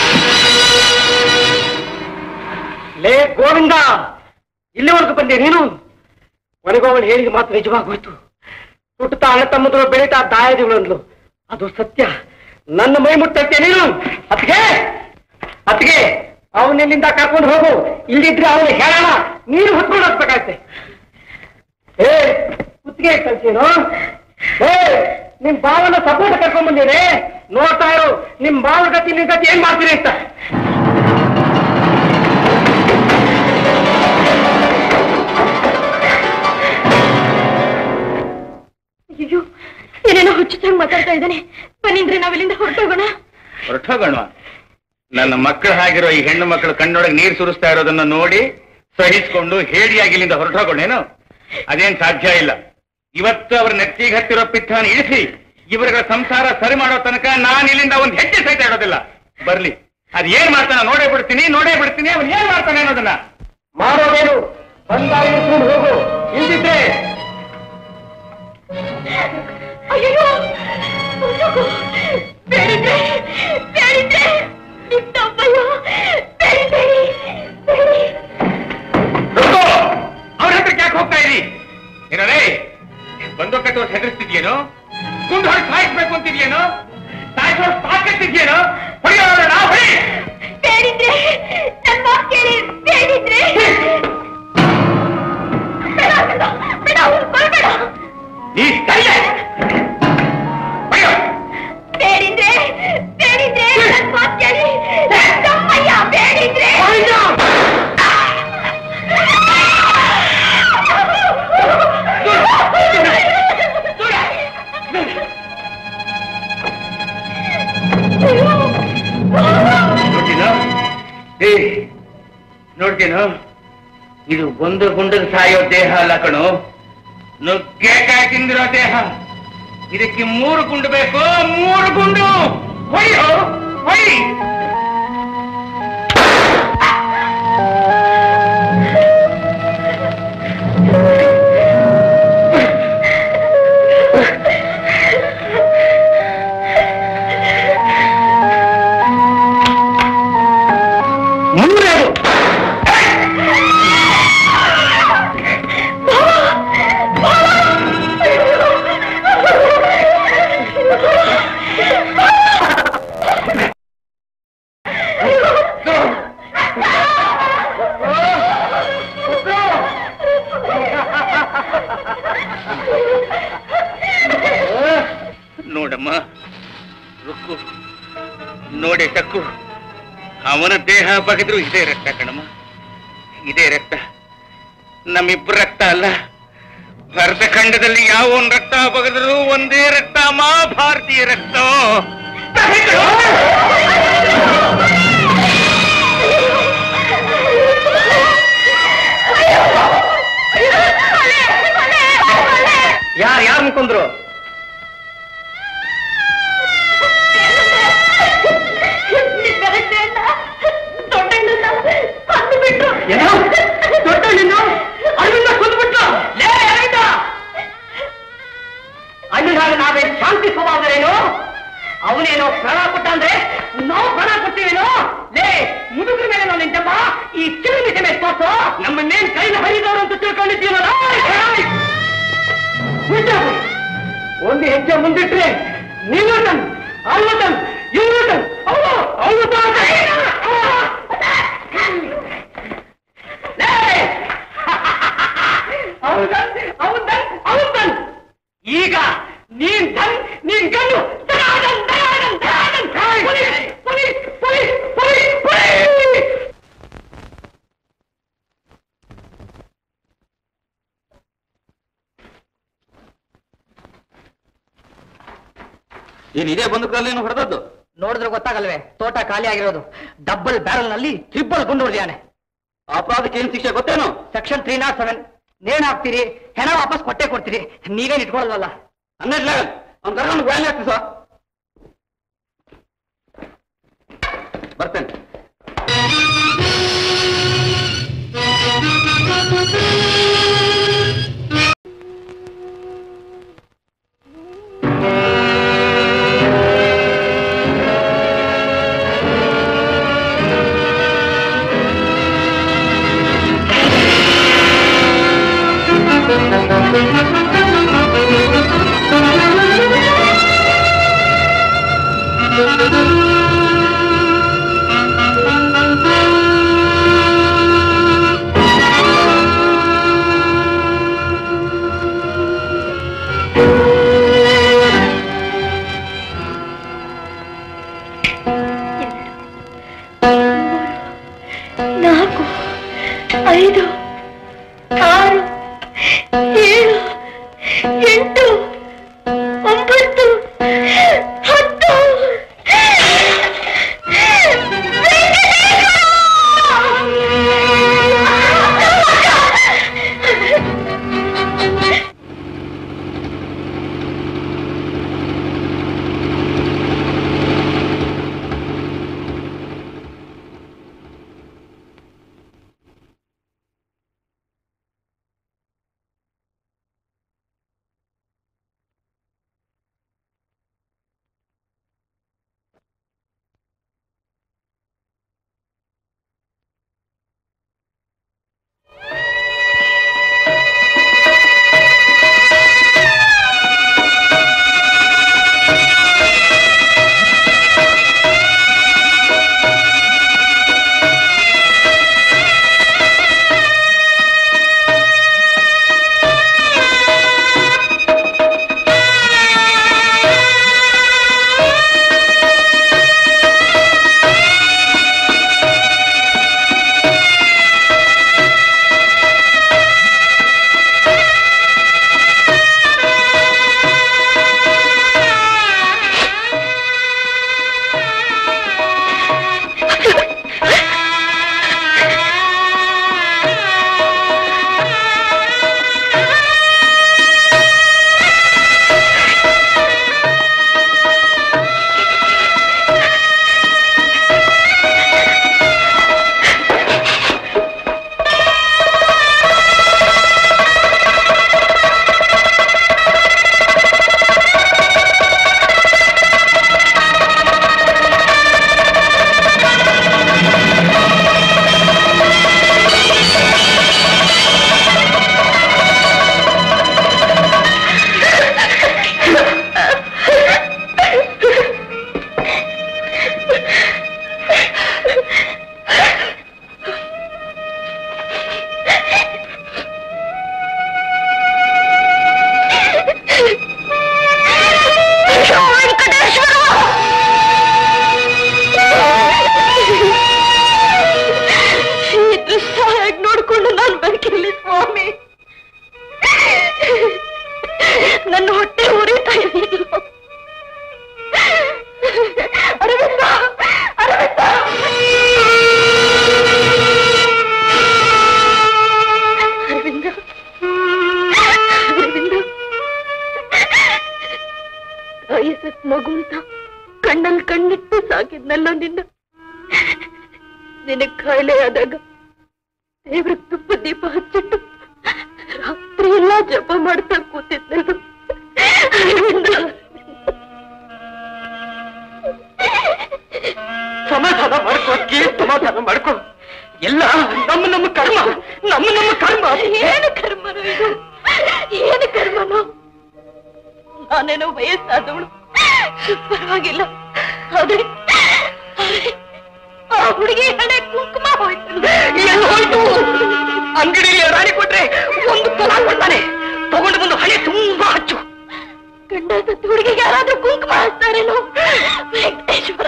ಲೇ ಗೋವಿಂದ ಇಲ್ಲಿವರೆಗೂ ಬಂದೆ ನೀನು ಕೊನೆಗೂ ಅವಳು ಹೇಳಿದ ಮಾತು ನಿಜವಾಗೋಯ್ತು ಹುಟ್ಟುತ್ತಾ ಅಣ್ಣ ತಮ್ಮದ್ರು ಬೆಳೀತಾ ದಾಯದಿಗಳು ಅಂದ್ಲು ಅದು ಸತ್ಯ ನನ್ನ ಮೈ ಮುಟ್ಟಕ್ಕೆ ನೀನು ಅತ್ತಿಗೆ ಅತ್ತಿಗೆ ಅವನಿಲ್ಲಿಂದ ಕರ್ಕೊಂಡು ಹೋಗು ಇಲ್ಲಿದ್ರೆ ಅವನು ಹೇಳೋಣ ನೀನು ಹೊತ್ಕೊಂಡು ಹೋಗ್ಬೇಕಾಗತ್ತೆ ಏ ಕುತ್ತಿಗೆ ಕಲ್ಸೇನು ಏ ನಿಮ್ ಬಾವನ ಸಪೋರ್ಟ್ ಕರ್ಕೊಂಡ್ ಬಂದೀನಿ ನೋಡ್ತಾ ಇರು ನಿಮ್ ಬಾವ ಗತಿ ನಿನ್ ಗತಿ ಏನ್ ಮಾಡ್ತೀರಿ ಅಂತ ಅಯ್ಯೋ ಏನೇನೋ ಹುಚ್ಚುತ್ತಾಗಿ ಮಾತಾಡ್ತಾ ಇದ್ದಾನೆ ಬನ್ನಿಂದ್ರೆ ನಾವಿಲ್ಲಿಂದ ಹೊರಟೋಗೋಣ ಹೊರಟೋಗೋಣ ನನ್ನ ಮಕ್ಕಳು ಆಗಿರೋ ಈ ಹೆಣ್ಣು ಮಕ್ಕಳು ಕಣ್ಣೊಳಗೆ ನೀರು ಸುರಿಸ್ತಾ ಇರೋದನ್ನ ನೋಡಿ ಸಹಿಸ್ಕೊಂಡು ಹೇಡಿಯಾಗಿ ಇಲ್ಲಿಂದ ಹೊರಟೋಗೋಣೇನು ಅದೇನ್ ಸಾಧ್ಯ ಇಲ್ಲ ಇವತ್ತು ಅವ್ರ ನೆತ್ತಿಗೆ ಹತ್ತಿರೋ ಪಿತ್ತನ ಇಳಿಸಿ ಇವರ ಸಂಸಾರ ಸರಿ ಮಾಡೋ ತನಕ ನಾನು ಇಲ್ಲಿಂದ ಒಂದು ಹೆಜ್ಜೆ ಸಹಿತ ಇಡೋದಿಲ್ಲ ಬರ್ಲಿ ಅದ್ ಏನ್ ಮಾಡ್ತಾನ ನೋಡೇ ಬಿಡ್ತೀನಿ ನೋಡೇ ಬಿಡ್ತೀನಿ ಅವ್ನು ಏನ್ ಮಾಡ್ತಾನೆ ಅನ್ನೋದನ್ನ ಮಾಡೋದೇನು ಬಂದಾಗ ಇಟ್ಕೊಂಡು ಹೋಗು ಇಲ್ದಿದ್ರೆ ಅಯ್ಯೋ ಬೇಡಿದ್ರೆ ಬೇಡಿದ್ರೆ ನಿಮ್ಮಯ್ಯ ಬೇಡಿಬೇಡಿ ಬೇಡಿ ಅವ್ರ ಹತ್ರಕ್ಕೆ ಯಾಕೆ ಹೋಗ್ತಾ ಇರಿ ಏನರೇ ಬಂದು ಕಟ್ಟೋಸ್ ಹೆದರ್ಸ್ತಿದ್ಯೇನೋ ಕುಂದು ಹೊಡೆದು ಸಾಯಿಸ್ಬೇಕು ಅಂತಿದ್ಯೇನೋ ಸಾಯಿಸೋರು ಸಾಕಿಸ್ತಿದ್ಯೇನೋ ಹೊಡೆಯೋಣ ಹೊಡಿ ಬೇಡಿದ್ರೆ ನನ್ನ ಮಾತು ಕೇಳಿ ಬೇಡಿದ್ರೆ ಏ ನೋಡ್ತೇನು ಇದು ಒಂದು ಗುಂಡದ ಸಾಯೋ ದೇಹ ಅಲ್ಲ ಕಣು ನುಗ್ಗೆಕಾಯಿ ತಿಂದಿರೋ ದೇಹ ಇದಕ್ಕೆ ಮೂರು ಗುಂಡು ಬೇಕು ಮೂರು ಗುಂಡು ಹೊಯ್ಯೋ ಹೊಯ್ ಮೂರೇದು ನೋಡಮ್ಮ ರುಕ್ಕು ನೋಡಿ ಟಕ್ಕು ಅವನ ದೇಹ ಬಗೆದ್ರು ಇದೇ ರಕ್ತ ಕಣಮ್ಮ ಇದೇ ರಕ್ತ ನಮ್ಮಿಬ್ಬರ ರಕ್ತ ಅಲ್ಲ ಭರತ ಖಂಡದಲ್ಲಿ ಯಾವ ಒಂದ್ ರಕ್ತ ಬಗೆದ್ರು ಒಂದೇ ರಕ್ತ ಮಾ ಭಾರತೀಯ ರಕ್ತ ಯಾರು ಯಾರು ಮುಖಂದ್ರು ಏನೋ ದೊಡ್ಡ ನಿನ್ನು ಅರವಿಂದ ಕೊಂದ್ಬಿಟ್ಲು ಲೇ ಅರವಿಂದ ಅಣ್ಣ ನಾವೇ ಶಾಂತಿ ಸ್ವಭಾವದರೇನು ಅವನೇನೋ ಪ್ರಾಣ ಕೊಟ್ಟ ಅಂದ್ರೆ ನಾವು ಪ್ರಾಣ ಕೊಡ್ತೀವೇನೋ ಲೇ ಮುದುಕ್ರ ಮೇಲೆ ನಾವು ನಿಂತಮ್ಮ ಈ ಕಿರುಮಿತಿ ಮೇಲೆ ತೋರ್ಸು ನಮ್ಮನ್ನೇನ್ ಕೈನ ಹರಿದವರು ಅಂತ ತಿಳ್ಕೊಂಡಿದ್ದೀವಲ್ಲ ಮುಚ್ಚಾಕು. ಒಂದು ಹೆಜ್ಜೆ ಮುಂದಿಟ್ರೆ ನಿಲ್ಲುತ್ತನ್ ಅಲ್ಲುತ್ತನ್ ಇಲ್ಲುತ್ತನ್ ಅವನು ಅವನು ಈಗ ನೀನ್ ಧನ್ ನೀನ್ ಗಂಡು ಧನಾಧನ್, ಧನಾಧನ್, ಧನಾಧನ್. Police, police, police, police, police. ಏನ್ ಇದೇ ಬಂದು ಕಾಲೇನು ಹೊಡೆದದ್ದು ನೋಡಿದ್ರೆ ಗೊತ್ತಾಗಲ್ವೇ ತೋಟ ಖಾಲಿ ಆಗಿರೋದು ಡಬ್ಬಲ್ ಬ್ಯಾರಲ್ ನಲ್ಲಿ ಟ್ರಿಬಲ್ ಗುಂಡು ಹೊಡೆದಿದ್ದಾನೆ ಅಪರಾಧಕ್ಕೆ ಏನ್ ಶಿಕ್ಷೆ ಗೊತ್ತೇನು ಸೆಕ್ಷನ್ ತ್ರೀ ನಾಟ್ ಸೆವೆನ್ ನೇಣು ಹಾಕ್ತೀರಿ ಹೆಣ ವಾಪಸ್ ಕೊಟ್ಟೆ ಕೊಡ್ತೀರಿ ನೀವೇನ್ ಇಟ್ಕೊಳ್ಳಲ್ವಲ್ಲ ಹನ್ನೆರಡು ಲೆವೆಲ್ ಅವ್ನು ಕರ್ಕೊಂಡು ಬ್ಯಾನ್ ಆಗ್ತದೆ ಸರ್ ಬರ್ತೇನೆ ನಾಲ್ಕು ಐದು ಆರು ಏಳು ಎಂಟು ಒಂಬತ್ತು ಹತ್ತು ಕಂಡನಲ್ಲ ನಿನ್ನ ನಿನಗ್ ಕಾಯಿಲೆ ಆದಾಗ ದೇವ್ರ ತುಪ್ಪ ದೀಪ ಹಚ್ಚಿಟ್ಟು ರಾತ್ರಿ ಎಲ್ಲ ಜಪ ಮಾಡ್ತಾ ಕೂತಿದ್ನಲ್ಲ ಸಮಾಧಾನ ಮಾಡ್ಕೋ ಅಕ್ಕಿ ಸಮಾಧಾನ ಮಾಡ್ಕೋ ಎಲ್ಲ ನಮ್ಮ ನಮ್ಮ ಕರ್ಮ ನಮ್ಮ ನಮ್ಮ ಕರ್ಮ ಏನು ಕರ್ಮನೋ ಇದು ಏನು ಕರ್ಮನೋ ನಾನೇನೋ ವಯಸ್ಸಾದವಳು ಪರವಾಗಿಲ್ಲ ಆದ್ರೆ ಆದ್ರೆ ಆ ಹುಡುಗಿ ಹಣೆ ಕುಂಕುಮ ಹೋಯ್ತಲ್ಲ ಎಲ್ಲಿ ಹೋಯ್ತು ಅಂಗಡಿಯಲ್ಲಿ ರಾಣಿ ಕೊಟ್ರೆ ಒಂದು ತೊಲ ಕೊಡ್ತಾನೆ ತಗೊಂಡು ಬಂದು ಹಣೆ ತುಂಬಾ ಹಚ್ಚು ಗಂಡ ಸತ್ತು ಹುಡುಗಿಗೆ ಯಾರಾದ್ರೂ ಕುಂಕುಮ ಹಚ್ತಾರೇನೋ ವೆಂಕಟೇಶ್ವರ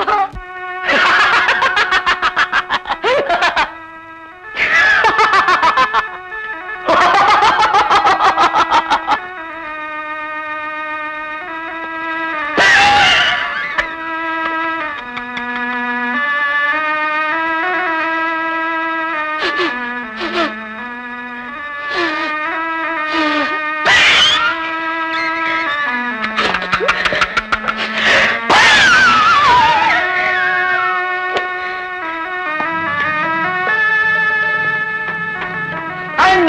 ಅಣ್ಣ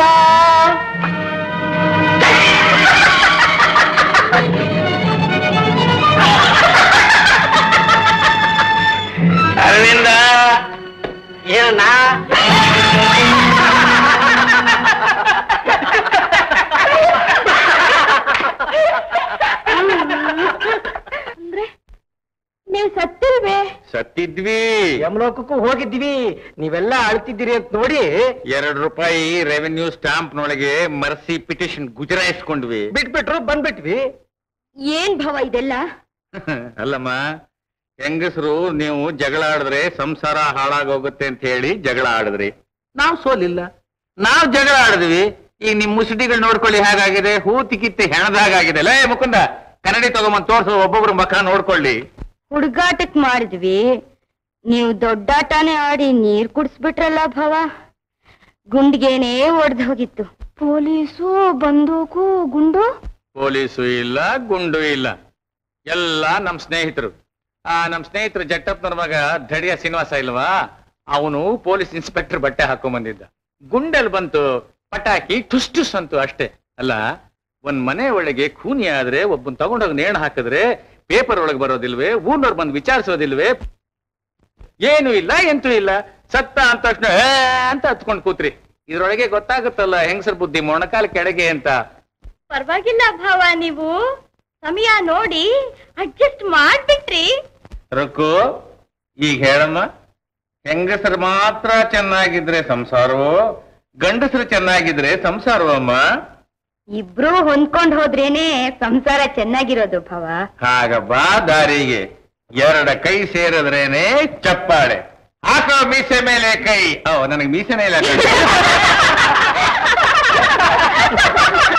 ಅರವಿಂದ ಏನಣ್ಣ ನೀವು ಸತ್ತಿಲ್ವೇ ಸತ್ತಿದ್ವಿ ಯಮಲೋಕಕ್ಕೂ ಹೋಗಿದ್ವಿ ನೀವೆಲ್ಲ ಅಳ್ತಿದ್ದೀರಿ ಅಂತ ನೋಡಿ ಎರಡು ರೂಪಾಯಿ ರೆವೆನ್ಯೂ ಸ್ಟಾಂಪ್ ನೊಳಗೆ ಮರ್ಸಿ ಪಿಟಿಷನ್ ಗುಜರಾಯಿಸ್ಕೊಂಡ್ವಿ ಬಿಟ್ಬಿಟ್ರು ಬಂದ್ಬಿಟ್ವಿ ಏನ್ ಭಾವ ಇದೆಲ್ಲ ಅಲ್ಲಮ್ಮ ಹೆಂಗಸರು ನೀವು ಜಗಳ ಆಡಿದ್ರೆ ಸಂಸಾರ ಹಾಳಾಗೋಗುತ್ತೆ ಅಂತ ಹೇಳಿ ಜಗಳ ಆಡಿದ್ರಿ ನಾವು ಸೋಲಿಲ್ಲ ನಾವು ಜಗಳ ಆಡಿದ್ವಿ ಈಗ ನಿಮ್ ಮುಸುಡಿಗಳು ನೋಡ್ಕೊಳ್ಳಿ ಹೇಗಾಗಿದೆ ಹೂತಿ ಕಿತ್ತಿ ಹೆಣದಾಗಿದೆ ಲೇ ಮುಕುಂದ ಕನ್ನಡಿ ತಗೊಂಬಂದ್ ತೋರ್ಸು ಒಬ್ಬೊಬ್ರು ಮಖ ನೋಡ್ಕೊಳ್ಳಿ ಹುಡುಗಾಟಕ್ ಮಾಡಿದ್ವಿ ನೀವು ದೊಡ್ಡಾಟನೇ ಆಡಿ ನೀರ್ ಕುಡಿಸ್ಬಿಟ್ರಲ್ಲ ಭವ ಗುಂಡ್ಗೇನೆ ಒಡ್ದು ಹೋಗಿತ್ತು ಪೊಲೀಸು ಬಂದೂಕು ಗುಂಡು ಪೊಲೀಸು ಇಲ್ಲ ಗುಂಡು ಇಲ್ಲ ಎಲ್ಲ ನಮ್ ಸ್ನೇಹಿತರು ಆ ನಮ್ ಸ್ನೇಹಿತರು ಜಟ್ಟಪ್ಪನವ್ರ ಮಗ ಧಡಿಯ ಶ್ರೀನಿವಾಸ ಇಲ್ವಾ ಅವನು ಪೊಲೀಸ್ ಇನ್ಸ್ಪೆಕ್ಟರ್ ಬಟ್ಟೆ ಹಾಕೊಂಡ್ ಬಂದಿದ್ದ ಗುಂಡಲ್ ಬಂತು ಪಟಾಕಿ ಟುಸ್ ಟುಸ್ ಅಂತು ಅಷ್ಟೇ ಅಲ್ಲ ಒಂದ್ ಮನೆ ಒಳಗೆ ಖೂನಿ ಆದ್ರೆ ಒಬ್ಬನ್ ತಗೊಂಡೋಗಿ ನೇಣು ಹಾಕಿದ್ರೆ ಪೇಪರ್ ಒಳಗೆ ಬರೋದಿಲ್ವೇ ಊರ್ನವ್ರು ಬಂದು ವಿಚಾರಿಸೋದಿಲ್ವೇ ಏನು ಇಲ್ಲ ಎಂತೂ ಇಲ್ಲ ಸತ್ತ ಅಂತ ತಕ್ಷಣ "ಏ" ಅಂತ ಹತ್ಕೊಂಡ್ ಕೂತ್ರಿ ಇದ್ರೊಳಗೆ ಗೊತ್ತಾಗುತ್ತಲ್ಲ ಹೆಂಗಸರ್ ಬುದ್ಧಿ ಮೊಣಕಾಲ್ ಕೆಳಗೆ ಅಂತ ಪರವಾಗಿಲ್ಲ ಭಾವ ನೀವು ಸಮಯ ನೋಡಿ ಅಡ್ಜಸ್ಟ್ ಮಾಡ್ಬಿಟ್ರಿ ರೊಕ್ಕು ಈಗ ಹೇಳಮ್ಮ ಹೆಂಗಸರು ಮಾತ್ರ ಚೆನ್ನಾಗಿದ್ರೆ ಸಂಸಾರವೋ ಗಂಡಸರು ಚೆನ್ನಾಗಿದ್ರೆ ಸಂಸಾರವಮ್ಮ ಇಬ್ರು ಹೊಂದ್ಕೊಂಡ್ ಹೋದ್ರೇನೆ ಸಂಸಾರ ಚೆನ್ನಾಗಿರೋದು ಭವ ಆಗ ಬಾ ದಾರಿಗೆ ಎರಡ ಕೈ ಸೇರಿದ್ರೇನೆ ಚಪ್ಪಾಳೆ ಹಾಕೋ ಮೀಸೆ ಮೇಲೆ ಕೈ ಓ ನನಗೆ ಮೀಸೆ ಮೇಲೆ ಹಾಕೋ.